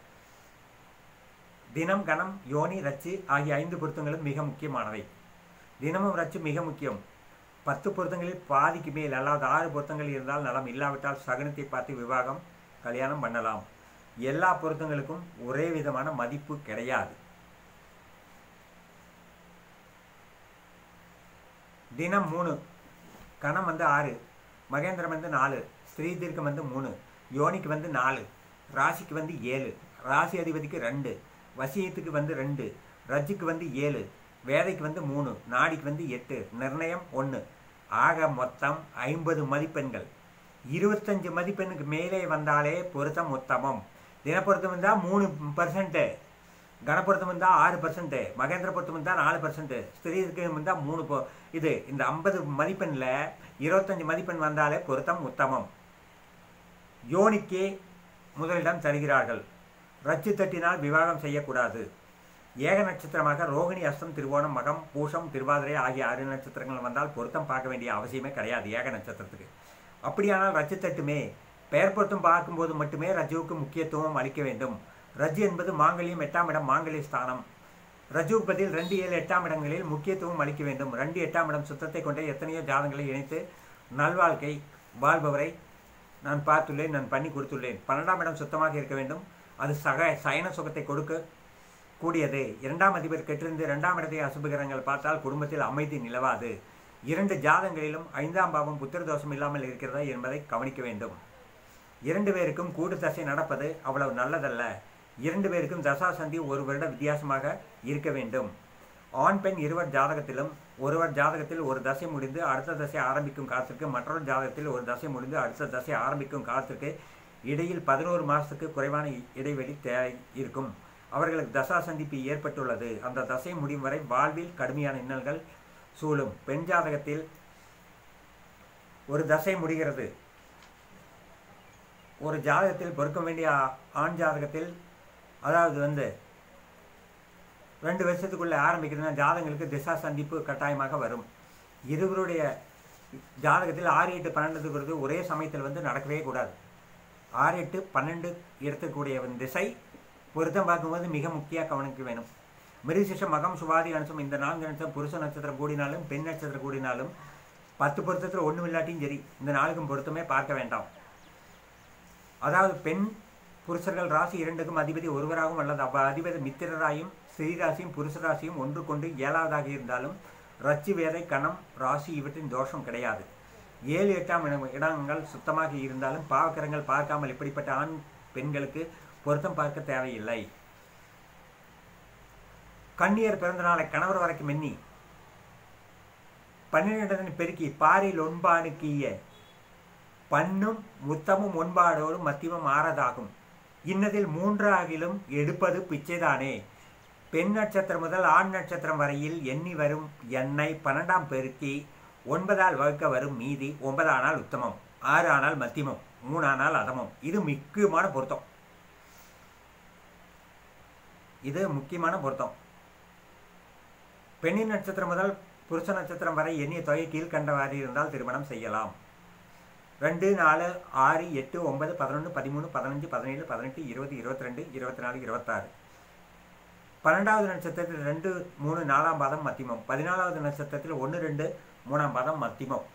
தினம் கணம் யோனி ரச்சு ஆகிய ஐந்து பொருத்தங்களும் மிக முக்கியமானவை தினமும் ரச்சு மிக முக்கியம் பத்து பொருத்தங்களில் பாதிக்கு மேல் அல்லாத ஆறு பொருத்தங்கள் இருந்தால் நலம் இல்லாவிட்டால் சகுனத்தை பார்த்து விவாகம் கல்யாணம் பண்ணலாம் எல்லா பொருத்தங்களுக்கும் ஒரே விதமான மதிப்பு கிடையாது தினம் மூணு கணம் வந்து ஆறு மகேந்திரம் வந்து நாலு ஸ்ரீதீர்க்கம் வந்து மூணு யோனிக்கு வந்து நாலு ராசிக்கு வந்து ஏழு ராசி அதிபதிக்கு ரெண்டு வசியத்துக்கு வந்து ரெண்டு ரஜ்ஜுக்கு வந்து ஏழு வேதைக்கு வந்து மூணு நாடிக்கு வந்து எட்டு நிர்ணயம் ஒன்று ஆக மொத்தம் ஐம்பது மதிப்பெண்கள் இருபத்தஞ்சு மதிப்பெண்ணுக்கு மேலே வந்தாலே பொருத்தம் உத்தமம் தினப்பொருத்தம் வந்தால் மூணு பர்சன்ட்டு கணபொருத்தம் இருந்தால் ஆறு பர்சன்ட் மகேந்திர பொருத்தம் இருந்தால் நாலு பர்சன்ட் ஸ்திரீருக்கு இருந்தால் மூணு பொ இது இந்த ஐம்பது மதிப்பெண்ணில் இருபத்தஞ்சு மதிப்பெண் வந்தாலே பொருத்தம் உத்தமம் யோனிக்கே முதலிடம் தருகிறார்கள் ரச்சு தட்டினால் விவாகம் செய்யக்கூடாது ஏக நட்சத்திரமாக ரோகிணி அஸ்தம் திருவோணம் மகம் பூஷம் திருவாதிரை ஆகிய ஆறு நட்சத்திரங்கள் வந்தால் பொருத்தம் பார்க்க வேண்டிய அவசியமே கிடையாது ஏக நட்சத்திரத்துக்கு அப்படியானால் ரச்சு தட்டுமே பெயர் பொருத்தம் பார்க்கும்போது மட்டுமே ரஜுவுக்கு முக்கியத்துவம் அளிக்க வேண்டும் ரஜு என்பது மாங்கல்யம் எட்டாம் இடம் மாங்கல்ய ஸ்தானம் ரஜுவுக்கு பதில் ரெண்டு ஏழு எட்டாம் இடங்களில் முக்கியத்துவம் அளிக்க வேண்டும் ரெண்டு எட்டாம் இடம் சுத்தத்தை கொண்டே எத்தனையோ ஜாதங்களை இணைத்து நல்வாழ்க்கை வாழ்பவரை நான் பார்த்துள்ளேன் நான் பண்ணி கொடுத்துள்ளேன் பன்னெண்டாம் இடம் சுத்தமாக இருக்க வேண்டும் அது சக சயன சுகத்தை கொடுக்க கூடியது இரண்டாம் அதிபர் கெட்டிருந்து இரண்டாம் இடத்தை அசுபகிரகங்கள் பார்த்தால் குடும்பத்தில் அமைதி நிலவாது இரண்டு ஜாதங்களிலும் ஐந்தாம் பாவம் புத்திர தோஷம் இல்லாமல் இருக்கிறதா என்பதை கவனிக்க வேண்டும் இரண்டு பேருக்கும் கூடு தசை நடப்பது அவ்வளவு நல்லதல்ல இரண்டு பேருக்கும் தசாசந்தி ஒரு வருட வித்தியாசமாக இருக்க வேண்டும் ஆண் பெண் இருவர் ஜாதகத்திலும் ஒருவர் ஜாதகத்தில் ஒரு தசை முடிந்து அடுத்த தசை ஆரம்பிக்கும் காலத்திற்கு மற்றொரு ஜாதகத்தில் ஒரு தசை முடிந்து அடுத்த தசை ஆரம்பிக்கும் காலத்திற்கு இடையில் பதினோரு மாதத்துக்கு குறைவான இடைவெளி தேவை இருக்கும் அவர்களுக்கு தசா சந்திப்பு ஏற்பட்டுள்ளது அந்த தசை முடியும் வரை வாழ்வில் கடுமையான இன்னல்கள் சூழும் பெண் ஜாதகத்தில் ஒரு தசை முடிகிறது ஒரு ஜாதகத்தில் பொறுக்க வேண்டிய ஆண் ஜாதகத்தில் அதாவது வந்து ரெண்டு வருஷத்துக்குள்ளே ஆரம்பிக்கிறதுனா ஜாதகங்களுக்கு திசா சந்திப்பு கட்டாயமாக வரும் இருவருடைய ஜாதகத்தில் ஆறு எட்டு பன்னெண்டுங்கிறது ஒரே சமயத்தில் வந்து நடக்கவே கூடாது ஆறு எட்டு பன்னெண்டு எடுத்துக்கூடிய திசை பொருத்தம் பார்க்கும்போது மிக முக்கிய கவனிக்க வேணும் மிருசிஷம் மகம் சுவாதி அனுசம் இந்த நான்கு நட்சத்திரம் புருஷ நட்சத்திரம் கூடினாலும் பெண் நட்சத்திரம் கூடினாலும் பத்து பொருத்தத்தில் ஒன்றும் இல்லாட்டியும் சரி இந்த நாளுக்கும் பொருத்தமே பார்க்க வேண்டாம் அதாவது பெண் புருஷர்கள் ராசி இரண்டுக்கும் அதிபதி ஒருவராகவும் அல்லது அவ் அதிபதி மித்திரராயும் ஸ்ரீராசியும் புருஷராசியும் ஒன்று கொண்டு ஏழாவதாக இருந்தாலும் ரச்சி வேதை கணம் ராசி இவற்றின் தோஷம் கிடையாது ஏழு எட்டாம் இடம் இடங்கள் சுத்தமாக இருந்தாலும் பாவக்கரங்கள் பார்க்காமல் இப்படிப்பட்ட ஆண் பெண்களுக்கு பொருத்தம் பார்க்க தேவையில்லை கண்ணியர் பிறந்த நாளை கணவர் வரைக்கும் எண்ணி பன்னிரெண்டதன் பெருக்கி பாரில் ஒன்பானுக்கிய பண்ணும் முத்தமும் ஒன்பாடோடும் மத்தியமும் ஆறதாகும் இன்னதில் மூன்றாகிலும் எடுப்பது பிச்சைதானே பெண் நட்சத்திரம் முதல் ஆண் நட்சத்திரம் வரையில் எண்ணி வரும் எண்ணெய் பன்னெண்டாம் பெருக்கி ஒன்பதால் வகுக்க வரும் மீதி ஒன்பதானால் உத்தமம் ஆறு ஆனால் மத்தியமம் மூணானால் அதமம் இது முக்கியமான பொருத்தம் இது முக்கியமான பொருத்தம் பெண்ணின் நட்சத்திரம் முதல் புருஷ நட்சத்திரம் வரை எண்ணிய தொகை கீழ்கண்டவாறு இருந்தால் திருமணம் செய்யலாம் ரெண்டு நாலு ஆறு எட்டு ஒன்பது பதினொன்று பதிமூணு பதினஞ்சு பதினேழு பதினெட்டு இருபது இருபத்தி ரெண்டு இருபத்தி நாலு இருபத்தாறு பன்னெண்டாவது நட்சத்திரத்தில் ரெண்டு மூணு நாலாம் பாதம் மத்தியமம் பதினாலாவது நட்சத்திரத்தில் ஒன்று ரெண்டு மூணாம் பாதம் மத்தியமம்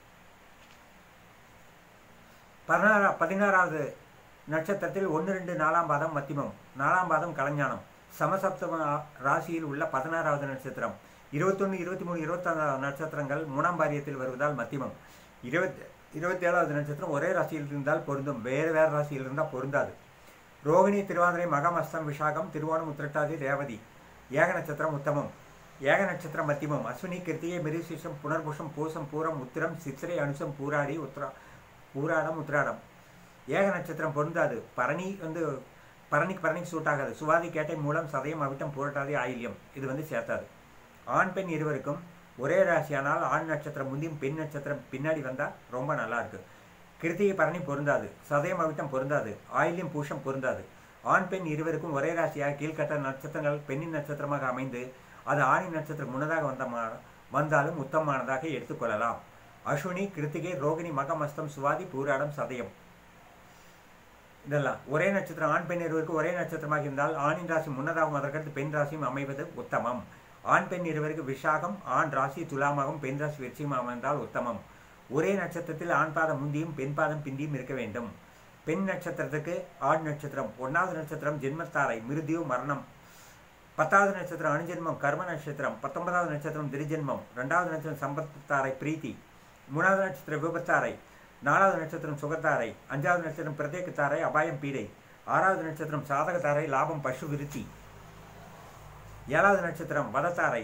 பதினாறா பதினாறாவது நட்சத்திரத்தில் ஒன்று ரெண்டு நாலாம் பாதம் மத்தியமம் நாலாம் பாதம் கலைஞானம் சமசப்தம ராசியில் உள்ள பதினாறாவது நட்சத்திரம் இருபத்தொன்று இருபத்தி மூணு இருபத்தாறாவது நட்சத்திரங்கள் மூணாம் பாரியத்தில் வருவதால் மத்தியமம் இருபத்தி இருபத்தி ஏழாவது நட்சத்திரம் ஒரே ராசியில் இருந்தால் பொருந்தும் வேறு வேறு ராசியில் இருந்தால் பொருந்தாது ரோகிணி திருவாதிரை மகம் அஸ்தம் விஷாகம் திருவோணம் உத்திரட்டாதி ரேவதி ஏக நட்சத்திரம் உத்தமம் ஏக நட்சத்திரம் மத்தியமம் அஸ்வினி கிருத்திகை மிருசிஷம் புனர்புஷம் பூசம் பூரம் உத்திரம் சித்திரை அனுசம் பூராடி உத்ரா பூராடம் உத்திராடம் ஏக நட்சத்திரம் பொருந்தாது பரணி வந்து பரணிக்கு பரணிக்கு சூட் ஆகாது சுவாதி கேட்டை மூலம் சதயம் அவிட்டம் பூரட்டாதி ஆயில்யம் இது வந்து சேர்த்தாது ஆண் பெண் இருவருக்கும் ஒரே ராசியானால் ஆண் நட்சத்திரம் முந்தியும் பெண் நட்சத்திரம் பின்னாடி வந்தால் ரொம்ப நல்லா இருக்கு கிருத்திகை பரணி பொருந்தாது சதயம் அவிட்டம் பொருந்தாது ஆயில்யம் பூஷம் பொருந்தாது ஆண் பெண் இருவருக்கும் ஒரே ராசியாக கீழ்கட்ட நட்சத்திரங்கள் பெண்ணின் நட்சத்திரமாக அமைந்து அது ஆணின் நட்சத்திரம் முன்னதாக வந்த வந்தாலும் உத்தமமானதாக எடுத்துக்கொள்ளலாம் அஸ்வினி கிருத்திகை ரோகிணி மகமஸ்தம் சுவாதி பூராடம் சதயம் இதெல்லாம் ஒரே நட்சத்திரம் ஆண் பெண் இருவருக்கு ஒரே நட்சத்திரமாக இருந்தால் ஆணின் ராசி முன்னதாகவும் அதற்கடுத்து பெண் ராசியும் அமைவது உத்தமம் ஆண் பெண் இருவருக்கு விஷாகம் ஆண் ராசி துலாமாகவும் பெண் ராசி வெற்றியும் அமைந்தால் உத்தமம் ஒரே நட்சத்திரத்தில் ஆண் பாதம் முந்தியும் பெண் பாதம் பிந்தியும் இருக்க வேண்டும் பெண் நட்சத்திரத்துக்கு ஆண் நட்சத்திரம் ஒன்றாவது நட்சத்திரம் ஜென்மத்தாரை மிருதியோ மரணம் பத்தாவது நட்சத்திரம் அணுஜென்மம் கர்ம நட்சத்திரம் பத்தொன்பதாவது நட்சத்திரம் திருஜென்மம் ரெண்டாவது நட்சத்திரம் சம்பத்தாரை பிரீத்தி மூணாவது நட்சத்திரம் விபத்தாரை நாலாவது நட்சத்திரம் சுகத்தாரை அஞ்சாவது நட்சத்திரம் பிரத்யேகத்தாரை அபாயம் பீடை ஆறாவது நட்சத்திரம் சாதகத்தாரை லாபம் பசு விருத்தி ஏழாவது நட்சத்திரம் வதத்தாரை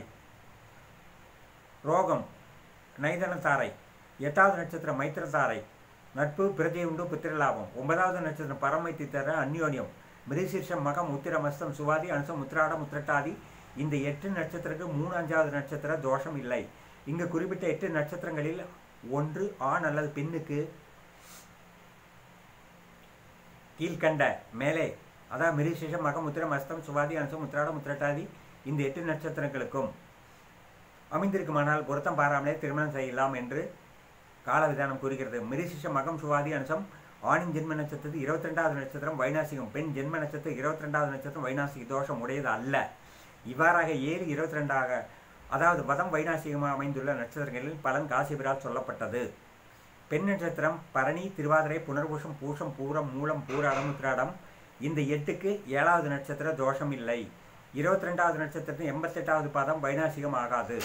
ரோகம் நைதனத்தாரை எட்டாவது நட்சத்திரம் மைத்திரத்தாரை நட்பு பிரதி உண்டு புத்திர லாபம் ஒன்பதாவது நட்சத்திரம் பரமைத்தி தர அந்யோன்யம் மிருசீர்ஷம் மகம் உத்திரமஸ்தம் சுவாதி அனுசம் உத்திராடம் உத்திரட்டாதி இந்த எட்டு நட்சத்திரத்துக்கு மூணு அஞ்சாவது நட்சத்திர தோஷம் இல்லை இங்கு குறிப்பிட்ட எட்டு நட்சத்திரங்களில் ஒன்று ஆண் அல்லது பெண்ணுக்கு கீழ்கண்ட மேலே அதாவது மிருசேஷம் மகம் உத்திரம் அஸ்தம் சுவாதி அனுசம் உத்திராடம் உத்திரட்டாதி இந்த எட்டு நட்சத்திரங்களுக்கும் அமைந்திருக்குமானால் பொருத்தம் பாராமலே திருமணம் செய்யலாம் என்று காலவிதானம் கூறுகிறது மிருசிஷம் மகம் சுவாதி அனுசம் ஆணின் ஜென்ம நட்சத்திரத்தில் இருபத்தி ரெண்டாவது நட்சத்திரம் வைநாசிகம் பெண் ஜென்ம நட்சத்திரம் இருபத்தி ரெண்டாவது நட்சத்திரம் வைநாசிக தோஷம் உடையது அல்ல இவ்வாறாக ஏழு இருபத்தி ரெண்டாக அதாவது வதம் வைநாசிகமாக அமைந்துள்ள நட்சத்திரங்களில் பலன் காசிபரால் சொல்லப்பட்டது பெண் நட்சத்திரம் பரணி திருவாதிரை புனர்பூஷம் பூஷம் பூரம் மூலம் பூராடம் உத்திராடம் இந்த எட்டுக்கு ஏழாவது நட்சத்திர தோஷம் இல்லை இருபத்தி ரெண்டாவது நட்சத்திரத்தில் எண்பத்தெட்டாவது பாதம் வைநாசிகம் ஆகாது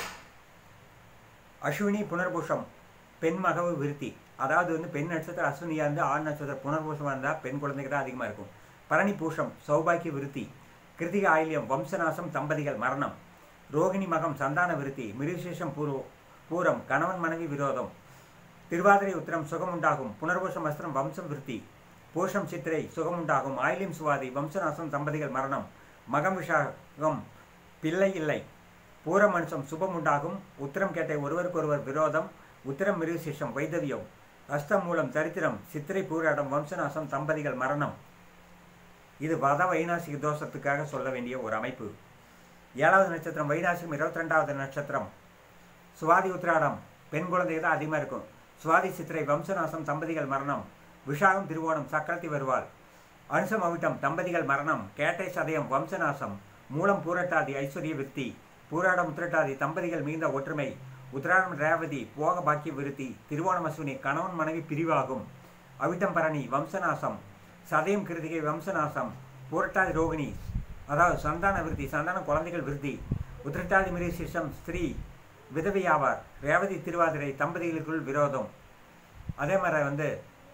அஸ்வினி புனர்பூஷம் பெண் மகவு விருத்தி அதாவது வந்து பெண் நட்சத்திரம் அஸ்வினியாக இருந்து ஆண் நட்சத்திரம் புனர்பூஷமாக இருந்தால் பெண் குழந்தைக்கு தான் அதிகமாக இருக்கும் பரணி பூஷம் சௌபாக்கிய விருத்தி கிருத்திக ஆயில்யம் வம்சநாசம் தம்பதிகள் மரணம் ரோகிணி மகம் சந்தான விருத்தி மிருசேஷம் பூர்வ பூரம் கணவன் மனைவி விரோதம் திருவாதிரை உத்திரம் சுகமுண்டாகும் புனர்பூஷம் அஸ்திரம் வம்சம் விருத்தி பூஷம் சித்திரை சுகமுண்டாகும் ஆயிலியம் சுவாதி வம்சநாசம் தம்பதிகள் மரணம் மகம் விஷாகம் பிள்ளை இல்லை பூரம் மனுஷம் சுபம் உண்டாகும் உத்திரம் கேட்டை ஒருவருக்கொருவர் விரோதம் உத்திரம் மிருகசிஷம் வைதவியம் அஸ்தம் மூலம் சரித்திரம் சித்திரை பூராடம் வம்சநாசம் தம்பதிகள் மரணம் இது வத வைநாசிக தோஷத்துக்காக சொல்ல வேண்டிய ஒரு அமைப்பு ஏழாவது நட்சத்திரம் வைநாசிகம் இருபத்தி ரெண்டாவது நட்சத்திரம் சுவாதி உத்திராடம் பெண் குழந்தைகள் தான் அதிகமாக இருக்கும் சுவாதி சித்திரை வம்சநாசம் தம்பதிகள் மரணம் விஷாகம் திருவோணம் சக்கரத்தி வருவாள் அனுசம் அவிட்டம் தம்பதிகள் மரணம் கேட்டை சதயம் வம்சநாசம் மூலம் பூரட்டாதி ஐஸ்வர்ய விருத்தி பூராடம் உத்திரட்டாதி தம்பதிகள் மீந்த ஒற்றுமை உத்திராடம் ரேவதி போக பாக்கிய விருத்தி திருவோணம் அஸ்வினி கணவன் மனைவி பிரிவாகும் அவிட்டம் பரணி வம்சநாசம் சதயம் கிருதிகை வம்சநாசம் பூரட்டாதி ரோகிணி அதாவது சந்தான விருத்தி சந்தான குழந்தைகள் விருத்தி உத்திரட்டாதி மிருசிஷம் ஸ்திரீ விதவையாவார் ரேவதி திருவாதிரை தம்பதிகளுக்குள் விரோதம் அதே மாதிரி வந்து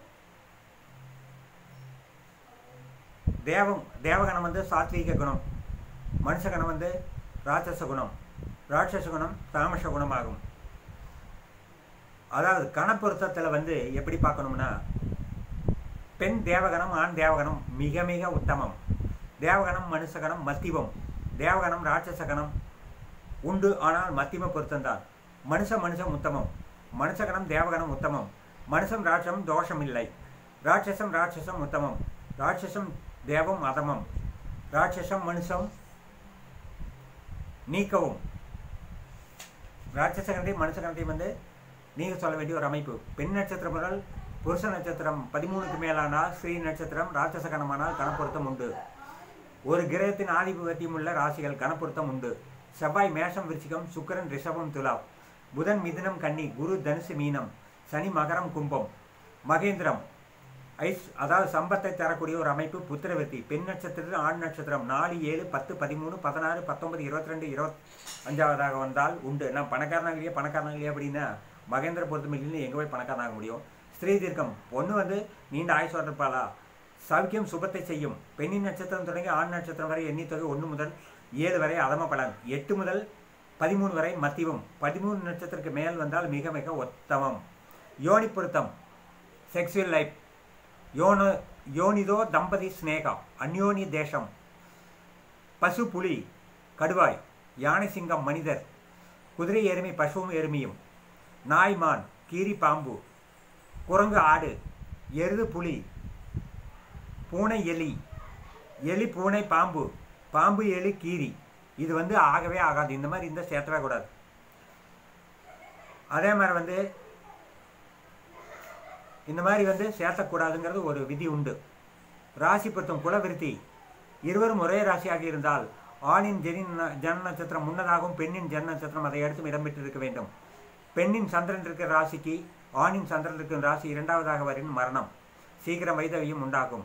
தேவம் தேவகணம் வந்து சாத்வீக குணம் மனுஷகணம் வந்து ராட்சச குணம் ராட்சச குணம் தாமச குணமாகும் அதாவது கணப்பொருத்தத்தில் வந்து எப்படி பார்க்கணும்னா பெண் தேவகணம் ஆண் தேவகணம் மிக மிக உத்தமம் தேவகணம் மனுஷகணம் மத்திவம் தேவகணம் ராட்சசகணம் உண்டு ஆனால் மத்திம பொருத்தம்தான் மனுஷ மனுஷம் உத்தமம் மனுஷகணம் தேவகணம் உத்தமம் மனுஷம் ராட்சம் தோஷம் இல்லை ராட்சசம் ராட்சசம் உத்தமம் ராட்சசம் தேவம் அதமம் ராட்சசம் மனுஷம் நீக்கவும் ராட்சசகண்டையும் மனுஷகண்டையும் வந்து நீங்கள் சொல்ல வேண்டிய ஒரு அமைப்பு பெண் நட்சத்திரம் முதல் புருஷ நட்சத்திரம் பதிமூணுக்கு மேலானால் ஸ்ரீ நட்சத்திரம் ராட்சச கணமானால் கணப்பொருத்தம் உண்டு ஒரு கிரகத்தின் ஆதிபத்தியம் உள்ள ராசிகள் கணப்பொருத்தம் உண்டு செவ்வாய் மேஷம் விருச்சிகம் சுக்கரன் ரிஷபம் துலாம் புதன் மிதுனம் கன்னி குரு தனுசு மீனம் சனி மகரம் கும்பம் மகேந்திரம் ஐஸ் அதாவது சம்பத்தை தரக்கூடிய ஒரு அமைப்பு புத்திரவர்த்தி பெண் நட்சத்திரத்தில் ஆண் நட்சத்திரம் நாலு ஏழு பத்து பதிமூணு பதினாறு பத்தொன்பது இருபத்தி ரெண்டு இருபத் அஞ்சாவதாக வந்தால் உண்டு நான் பணக்காரனாகலையே பணக்காரனாகலையே அப்படின்னா மகேந்திர பொருத்தம் இல்லைன்னு எங்கே போய் பணக்காரனாக முடியும் ஸ்திரீ தீர்க்கம் பொண்ணு வந்து நீண்ட ஆயுசோட இருப்பாளா சௌக்கியம் சுபத்தை செய்யும் பெண்ணின் நட்சத்திரம் தொடங்கி ஆண் நட்சத்திரம் வரை எண்ணித்தொகை ஒன்று முதல் ஏழு வரை அதம பலன் எட்டு முதல் பதிமூணு வரை மத்திவம் பதிமூணு நட்சத்திரத்துக்கு மேல் வந்தால் மிக மிக உத்தமம் யோனி பொருத்தம் செக்ஸுவல் லைஃப் யோனோ யோனிதோ தம்பதி ஸ்னேகா அந்யோனி தேசம் பசு புலி கடுவாய் யானை சிங்கம் மனிதர் குதிரை எருமை பசுவும் எருமையும் நாய் மான் கீரி பாம்பு குரங்கு ஆடு எருது புலி பூனை எலி எலி பூனை பாம்பு பாம்பு எலி கீரி இது வந்து ஆகவே ஆகாது இந்த மாதிரி இந்த சேர்த்தவே கூடாது அதே மாதிரி வந்து இந்த மாதிரி வந்து சேர்த்தக்கூடாதுங்கிறது ஒரு விதி உண்டு ராசி பொருத்தம் குலவிருத்தி இருவரும் ஒரே ராசியாக இருந்தால் ஆணின் ஜெனின் ஜன நட்சத்திரம் முன்னதாகவும் பெண்ணின் ஜன நட்சத்திரம் அதை அடுத்தும் இடம்பெற்றிருக்க வேண்டும் பெண்ணின் சந்திரன் இருக்கிற ராசிக்கு ஆணின் சந்திரன் இருக்கும் ராசி இரண்டாவதாக வரின் மரணம் சீக்கிரம் வைதவியும் உண்டாகும்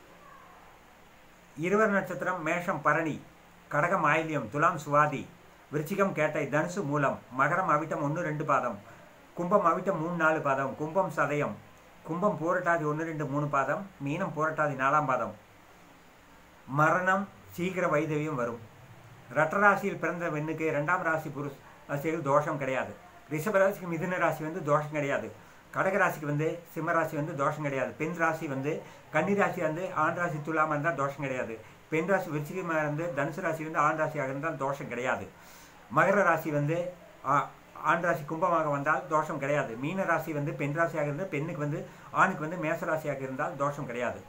இருவர் நட்சத்திரம் மேஷம் பரணி கடகம் ஆயில்யம் துலாம் சுவாதி விருச்சிகம் கேட்டை தனுசு மூலம் மகரம் அவிட்டம் ஒன்று ரெண்டு பாதம் கும்பம் அவிட்டம் மூணு நாலு பாதம் கும்பம் சதயம் கும்பம் போரட்டாதி ஒன்று ரெண்டு மூணு பாதம் மீனம் போரட்டாதி நாலாம் பாதம் மரணம் சீக்கிர வைதவியம் வரும் ரட்டராசியில் பிறந்த பெண்ணுக்கு இரண்டாம் ராசி புருஷ ராசியில் தோஷம் கிடையாது ரிஷப ராசிக்கு மிதுன ராசி வந்து தோஷம் கிடையாது கடகராசிக்கு வந்து சிம்ம ராசி வந்து தோஷம் கிடையாது பெண் ராசி வந்து கன்னி ராசி வந்து ஆண் ராசி துலாமல் இருந்தால் தோஷம் கிடையாது பெண் ராசி விருச்சிகமாக இருந்து தனுசு ராசி வந்து ஆண் ராசியாக இருந்தால் தோஷம் கிடையாது மகர ராசி வந்து ஆ- ஆண் ராசி கும்பமாக வந்தால் தோஷம் கிடையாது மீன ராசி வந்து பெண் ராசியாக இருந்து பெண்ணுக்கு வந்து ஆணுக்கு வந்து மேச ராசியாக இருந்தால் தோஷம் கிடையாது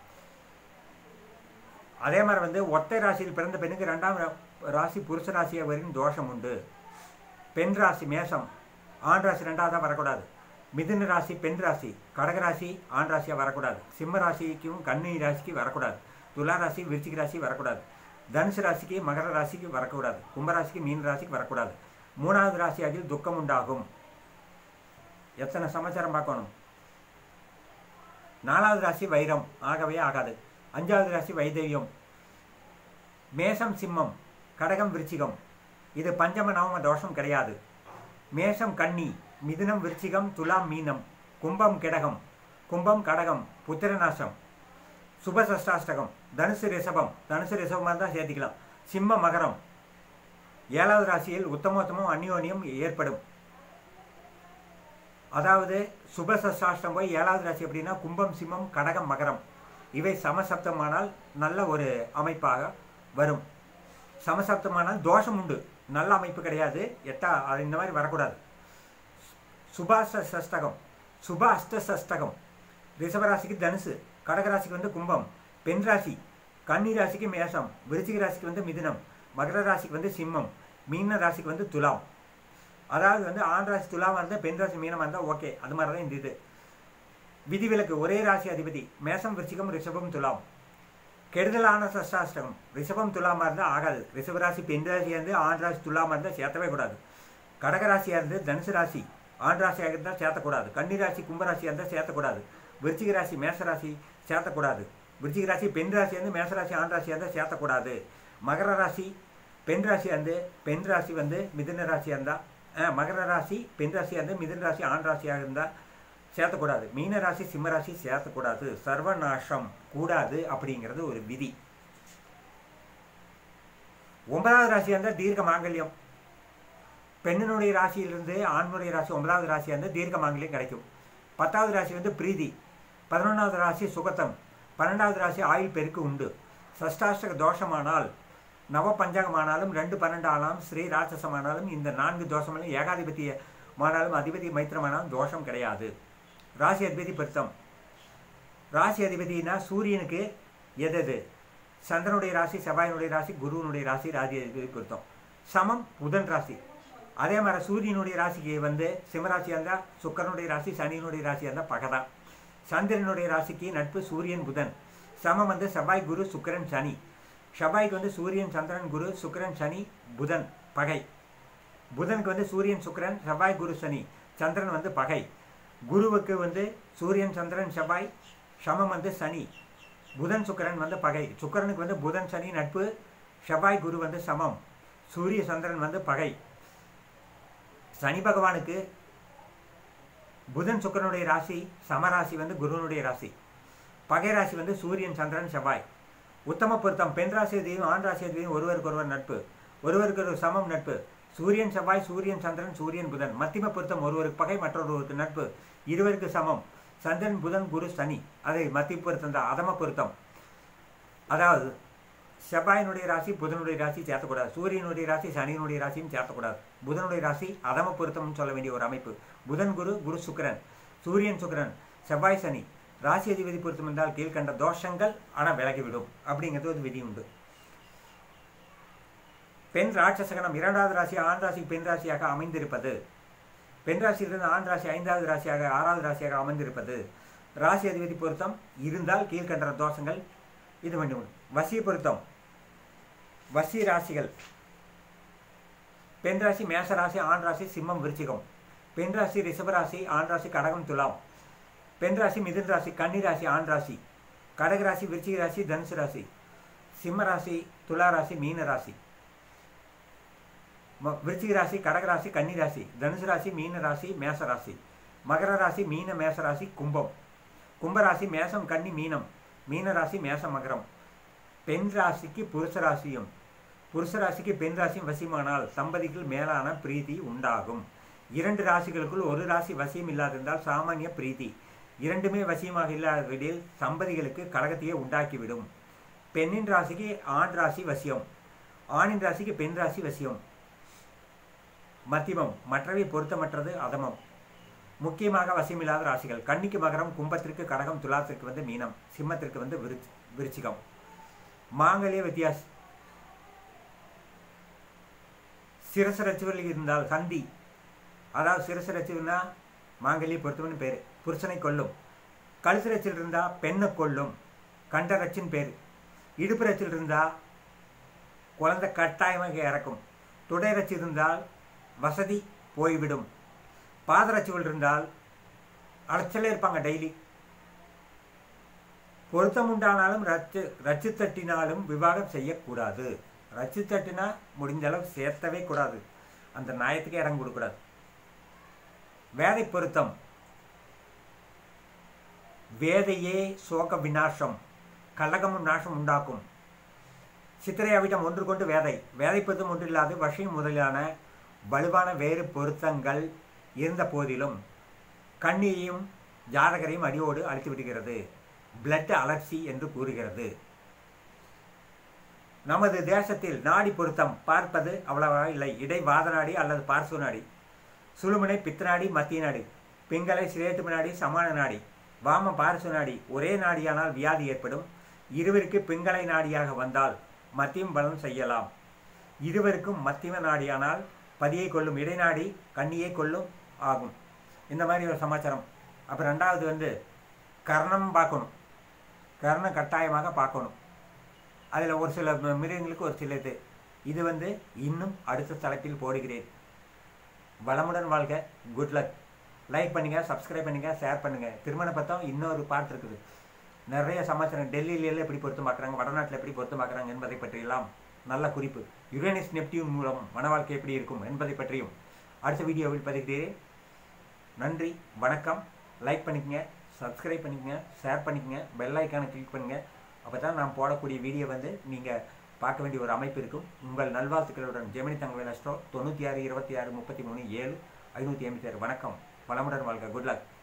அதே மாதிரி வந்து ஒத்தை ராசியில் பிறந்த பெண்ணுக்கு ரெண்டாம் ரா- ராசி புருஷ ராசியாக வரைக்கும் தோஷம் உண்டு பெண் ராசி மேஷம் ஆண் ராசி ரெண்டாவதாக வரக்கூடாது மிதுன ராசி பெண் ராசி கடக ராசி ஆண் ராசியாக வரக்கூடாது சிம்ம ராசிக்கும் கன்னி ராசிக்கு வரக்கூடாது துலா ராசி விருச்சிக ராசி வரக்கூடாது தனுசு ராசிக்கு மகர ராசிக்கு வரக்கூடாது கும்பராசிக்கு மீன ராசிக்கு வரக்கூடாது மூணாவது ராசியாகில் துக்கம் உண்டாகும் எத்தனை சமாச்சாரம் பார்க்கணும் நாலாவது ராசி வைரம் ஆகவே ஆகாது அஞ்சாவது ராசி வைதவியம் மேஷம் சிம்மம் கடகம் விருச்சிகம் இது பஞ்சம நவம தோஷம் கிடையாது மேஷம் கன்னி மிதுனம் விருச்சிகம் துலாம் மீனம் கும்பம் கிடகம் கும்பம் கடகம் புத்திரநாசம் சுபசஷ்டாஷ்டகம் தனுசு ரிஷபம் தனுசு ரிஷபமாக தான் சேர்த்திக்கலாம் சிம்ம மகரம் ஏழாவது ராசியில் உத்தமோத்தமும் அந்யோன்யம் ஏற்படும் அதாவது சுபசஷ்டாஷ்டம் போய் ஏழாவது ராசி அப்படின்னா கும்பம் சிம்மம் கடகம் மகரம் இவை சமசப்தமானால் நல்ல ஒரு அமைப்பாக வரும் சமசப்தமானால் தோஷம் உண்டு நல்ல அமைப்பு கிடையாது எட்டா அது இந்த மாதிரி வரக்கூடாது சுபாஷ சஷ்டகம் சுப அஷ்ட சஷ்டகம் ரிஷபராசிக்கு தனுசு கடகராசிக்கு வந்து கும்பம் பெண் ராசி கன்னி ராசிக்கு மேஷம் விருச்சிக ராசிக்கு வந்து மிதுனம் மகர ராசிக்கு வந்து சிம்மம் மீன ராசிக்கு வந்து துலாம் அதாவது வந்து ஆண் ராசி துலாமாக இருந்தால் பெண் ராசி மீனமாக இருந்தால் ஓகே அது மாதிரி தான் இந்த இது விதிவிலக்கு ஒரே ராசி அதிபதி மேஷம் விருச்சிகம் ரிஷபம் துலாம் கெடுதலான சஷ்டாஷ்டகம் ரிஷபம் துலாமா இருந்தால் ஆகாது ரிஷபராசி பெண் ராசியாக இருந்து ஆண் ராசி துலாமா இருந்தால் சேர்த்தவே கூடாது கடகராசியாக இருந்து தனுசு ராசி ஆண் ராசியாக இருந்தால் சேர்த்தக்கூடாது கன்னி ராசி கும்பராசியாக இருந்தால் சேர்த்தக்கூடாது விருச்சிக ராசி மேச ராசி சேர்த்தக்கூடாது விருச்சிக ராசி பெண் ராசி வந்து மேச ராசி ஆண் ராசியாக இருந்தால் சேர்த்தக்கூடாது மகர ராசி பெண் ராசியாக இருந்து பெண் ராசி வந்து மிதுன ராசியாக இருந்தால் மகர ராசி பெண் ராசியாக இருந்து மிதுன ராசி ஆண் ராசியாக இருந்தால் சேர்த்தக்கூடாது மீன ராசி சிம்ம ராசி சேர்த்தக்கூடாது சர்வநாசம் கூடாது அப்படிங்கிறது ஒரு விதி ஒன்பதாவது ராசியாக இருந்தால் தீர்க்க மாங்கல்யம் பெண்ணினுடைய ராசியிலிருந்து ஆண்களுடைய ராசி ஒன்பதாவது ராசியாக இருந்தால் தீர்க்க மாங்கல்யம் கிடைக்கும் பத்தாவது ராசி வந்து பிரீதி பதினொன்றாவது ராசி சுகத்தம் பன்னெண்டாவது ராசி ஆயுள் பெருக்கு உண்டு சஷ்டாஷ்டக தோஷமானால் நவ பஞ்சகமானாலும் ரெண்டு பன்னெண்டு ஆனாலும் ஸ்ரீ ராட்சசமானாலும் இந்த நான்கு தோஷமானாலும் ஏகாதிபத்தியமானாலும் அதிபதி மைத்திரமானாலும் தோஷம் கிடையாது ராசி அதிபதி பொருத்தம் ராசி அதிபதினா சூரியனுக்கு எது எது சந்திரனுடைய ராசி செவ்வாயினுடைய ராசி குருவனுடைய ராசி ராசி அதிபதி பொருத்தம் சமம் புதன் ராசி அதே மாதிரி சூரியனுடைய ராசிக்கு வந்து சிம்மராசியாக இருந்தால் சுக்கரனுடைய ராசி சனியினுடைய ராசியாக இருந்தால் பகதான் சந்திரனுடைய ராசிக்கு நட்பு சூரியன் புதன் சமம் வந்து செவ்வாய் குரு சுக்கிரன் சனி செவ்வாய்க்கு வந்து சூரியன் சந்திரன் குரு சுக்கிரன் சனி புதன் பகை புதனுக்கு வந்து சூரியன் சுக்கிரன் செவ்வாய் குரு சனி சந்திரன் வந்து பகை குருவுக்கு வந்து சூரியன் சந்திரன் செவ்வாய் சமம் வந்து சனி புதன் சுக்கிரன் வந்து பகை சுக்கிரனுக்கு வந்து புதன் சனி நட்பு செவ்வாய் குரு வந்து சமம் சூரிய சந்திரன் வந்து பகை சனி பகவானுக்கு புதன் சுக்கிரனுடைய ராசி சமராசி வந்து குருவனுடைய ராசி பகை ராசி வந்து சூரியன் சந்திரன் செவ்வாய் உத்தம பொருத்தம் பெண் ராசி அதிபதியும் ஆண் ராசி அதிபதியும் ஒருவருக்கு ஒருவர் நட்பு ஒருவருக்கு ஒரு சமம் நட்பு சூரியன் செவ்வாய் சூரியன் சந்திரன் சூரியன் புதன் மத்திம பொருத்தம் ஒருவருக்கு பகை மற்றொருவருக்கு நட்பு இருவருக்கு சமம் சந்திரன் புதன் குரு சனி அதை மத்திய பொருத்தம் தான் அதம பொருத்தம் அதாவது செவ்வாயினுடைய ராசி புதனுடைய ராசி சேர்த்தக்கூடாது சூரியனுடைய ராசி சனியினுடைய ராசியும் சேர்த்தக்கூடாது புதனுடைய ராசி அதம பொருத்தம்னு சொல்ல வேண்டிய ஒரு அமைப்பு புதன் குரு குரு சுக்கிரன் சூரியன் சுக்கிரன் செவ்வாய் சனி ராசி அதிபதி பொருத்தம் என்றால் கீழ்கண்ட தோஷங்கள் ஆனால் விலகிவிடும் அப்படிங்கிறது ஒரு விதி உண்டு பெண் ராட்சசகனம் இரண்டாவது ராசி ஆண் ராசி பெண் ராசியாக அமைந்திருப்பது பெண் ராசியிலிருந்து ஆண் ராசி ஐந்தாவது ராசியாக ஆறாவது ராசியாக அமைந்திருப்பது ராசி அதிபதி பொருத்தம் இருந்தால் கீழ்கண்ட தோஷங்கள் இது பண்ணி விடும் வசி பொருத்தம் வசி ராசிகள் பெண் ராசி மேச ராசி ஆண் ராசி சிம்மம் விருச்சிகம் பெண் ராசி ரிஷபராசி ஆண் ராசி கடகம் துலாம் பெண் ராசி மிதுன் ராசி கன்னி ராசி ஆண் ராசி கடக ராசி விருச்சிக ராசி தனுசு ராசி சிம்ம ராசி துலா ராசி மீன ராசி ம- விருச்சிக ராசி கடக ராசி கன்னி ராசி தனுசு ராசி மீன ராசி மேச ராசி மகர ராசி மீன மேச ராசி கும்பம் கும்பராசி மேசம் கன்னி மீனம் மீன ராசி மேசம் மகரம் பெண் ராசிக்கு புருஷ ராசியும் புருஷ ராசிக்கு பெண் ராசியும் வசிமானால் தம்பதிகள் மேலான பிரீதி உண்டாகும் இரண்டு ராசிகளுக்குள் ஒரு ராசி வசியம் இல்லாதிருந்தால் சாமானிய பிரீத்தி இரண்டுமே வசியமாக இல்லாதவரில் தம்பதிகளுக்கு கழகத்தையே உண்டாக்கிவிடும் பெண்ணின் ராசிக்கு ஆண் ராசி வசியம் ஆணின் ராசிக்கு பெண் ராசி வசியம் மத்தியமம் மற்றவை பொருத்தமற்றது அதமம் முக்கியமாக வசியமில்லாத ராசிகள் கன்னிக்கு மகரம் கும்பத்திற்கு கடகம் துலாத்திற்கு வந்து மீனம் சிம்மத்திற்கு வந்து விருச் விருச்சிகம் மாங்கல்ய வித்தியாஸ் சிரசரச்சுவல் இருந்தால் சந்தி அதாவது சிரசரச்சுவல்னா மாங்கல்ய பொருத்தம்னு பேர் புருஷனை கொல்லும் கழுத்து ரச்சில் இருந்தால் பெண்ணை கொல்லும் கண்ட ரச்சின் பேர் இடுப்பு ரச்சில் இருந்தால் குழந்தை கட்டாயமாக இறக்கும் தொடை ரச்சி இருந்தால் வசதி போய்விடும் பாதரச்சுவல் இருந்தால் அலைச்சலே இருப்பாங்க டெய்லி பொருத்தம் உண்டானாலும் ரச்சு ரச்சு தட்டினாலும் விவாகம் செய்யக்கூடாது ரச்சு தட்டினா முடிஞ்ச அளவு சேர்த்தவே கூடாது அந்த நியாயத்துக்கே இடம் கொடுக்கூடாது வேதை பொருத்தம் வேதையே சோக விநாசம் கலகமும் நாசம் உண்டாக்கும் சித்திரை அவிட்டம் ஒன்று கொண்டு வேதை வேதை பொருத்தம் ஒன்றில்லாது வஷியம் முதலான வலுவான வேறு பொருத்தங்கள் இருந்த போதிலும் கண்ணியையும் ஜாதகரையும் அடியோடு அழித்து விடுகிறது பிளட் அலர்ச்சி என்று கூறுகிறது நமது தேசத்தில் நாடி பொருத்தம் பார்ப்பது அவ்வளவாக இல்லை இடை வாத நாடி அல்லது பார்சு நாடி சுழுமுனை பித்தநாடி மத்திய நாடி பிங்களை சிரேட்டு நாடி சமான நாடி வாம பார்சு நாடி ஒரே நாடியானால் வியாதி ஏற்படும் இருவருக்கு பிங்களை நாடியாக வந்தால் மத்தியம் பலம் செய்யலாம் இருவருக்கும் மத்தியம நாடியானால் பதியை கொள்ளும் இடைநாடி கண்ணியை கொள்ளும் ஆகும் இந்த மாதிரி ஒரு சமாச்சாரம் அப்புறம் ரெண்டாவது வந்து கர்ணம் பார்க்கணும் கர்ணம் கட்டாயமாக பார்க்கணும் அதில் ஒரு சில மிருகங்களுக்கு ஒரு சில இது இது வந்து இன்னும் அடுத்த தலைப்பில் போடுகிறேன் வளமுடன் வாழ்க குட் லக் லைக் பண்ணுங்கள் சப்ஸ்கிரைப் பண்ணுங்கள் ஷேர் பண்ணுங்கள் திருமண பத்தம் இன்னொரு பார்ட் இருக்குது நிறைய சமாச்சாரம் டெல்லியில எப்படி பொருத்தம் பார்க்குறாங்க வடநாட்டில் எப்படி பொருத்தம் பார்க்குறாங்க என்பதை பற்றியெல்லாம் நல்ல குறிப்பு யுரேனிஸ் நெப்டியூன் மூலம் மன வாழ்க்கை எப்படி இருக்கும் என்பதை பற்றியும் அடுத்த வீடியோவில் பதிக்கிறேன் நன்றி வணக்கம் லைக் பண்ணிக்கங்க சப்ஸ்கிரைப் பண்ணிக்கங்க ஷேர் பண்ணிக்கங்க பெல் ஐக்கானை கிளிக் பண்ணுங்கள் அப்போ தான் நான் போடக்கூடிய வீடியோ வந்து நீங்கள் பார்க்க வேண்டிய ஒரு அமைப்பு இருக்கும் உங்கள் நல்வாழ்த்துக்களுடன் ஜெமினி தங்கவேல் அஸ்ட்ரோ தொண்ணூற்றி ஆறு இருபத்தி ஆறு முப்பத்தி மூணு ஏழு ஐநூற்றி எண்பத்தி ஆறு வணக்கம் வளமுடன் வாழ்க குட் லக்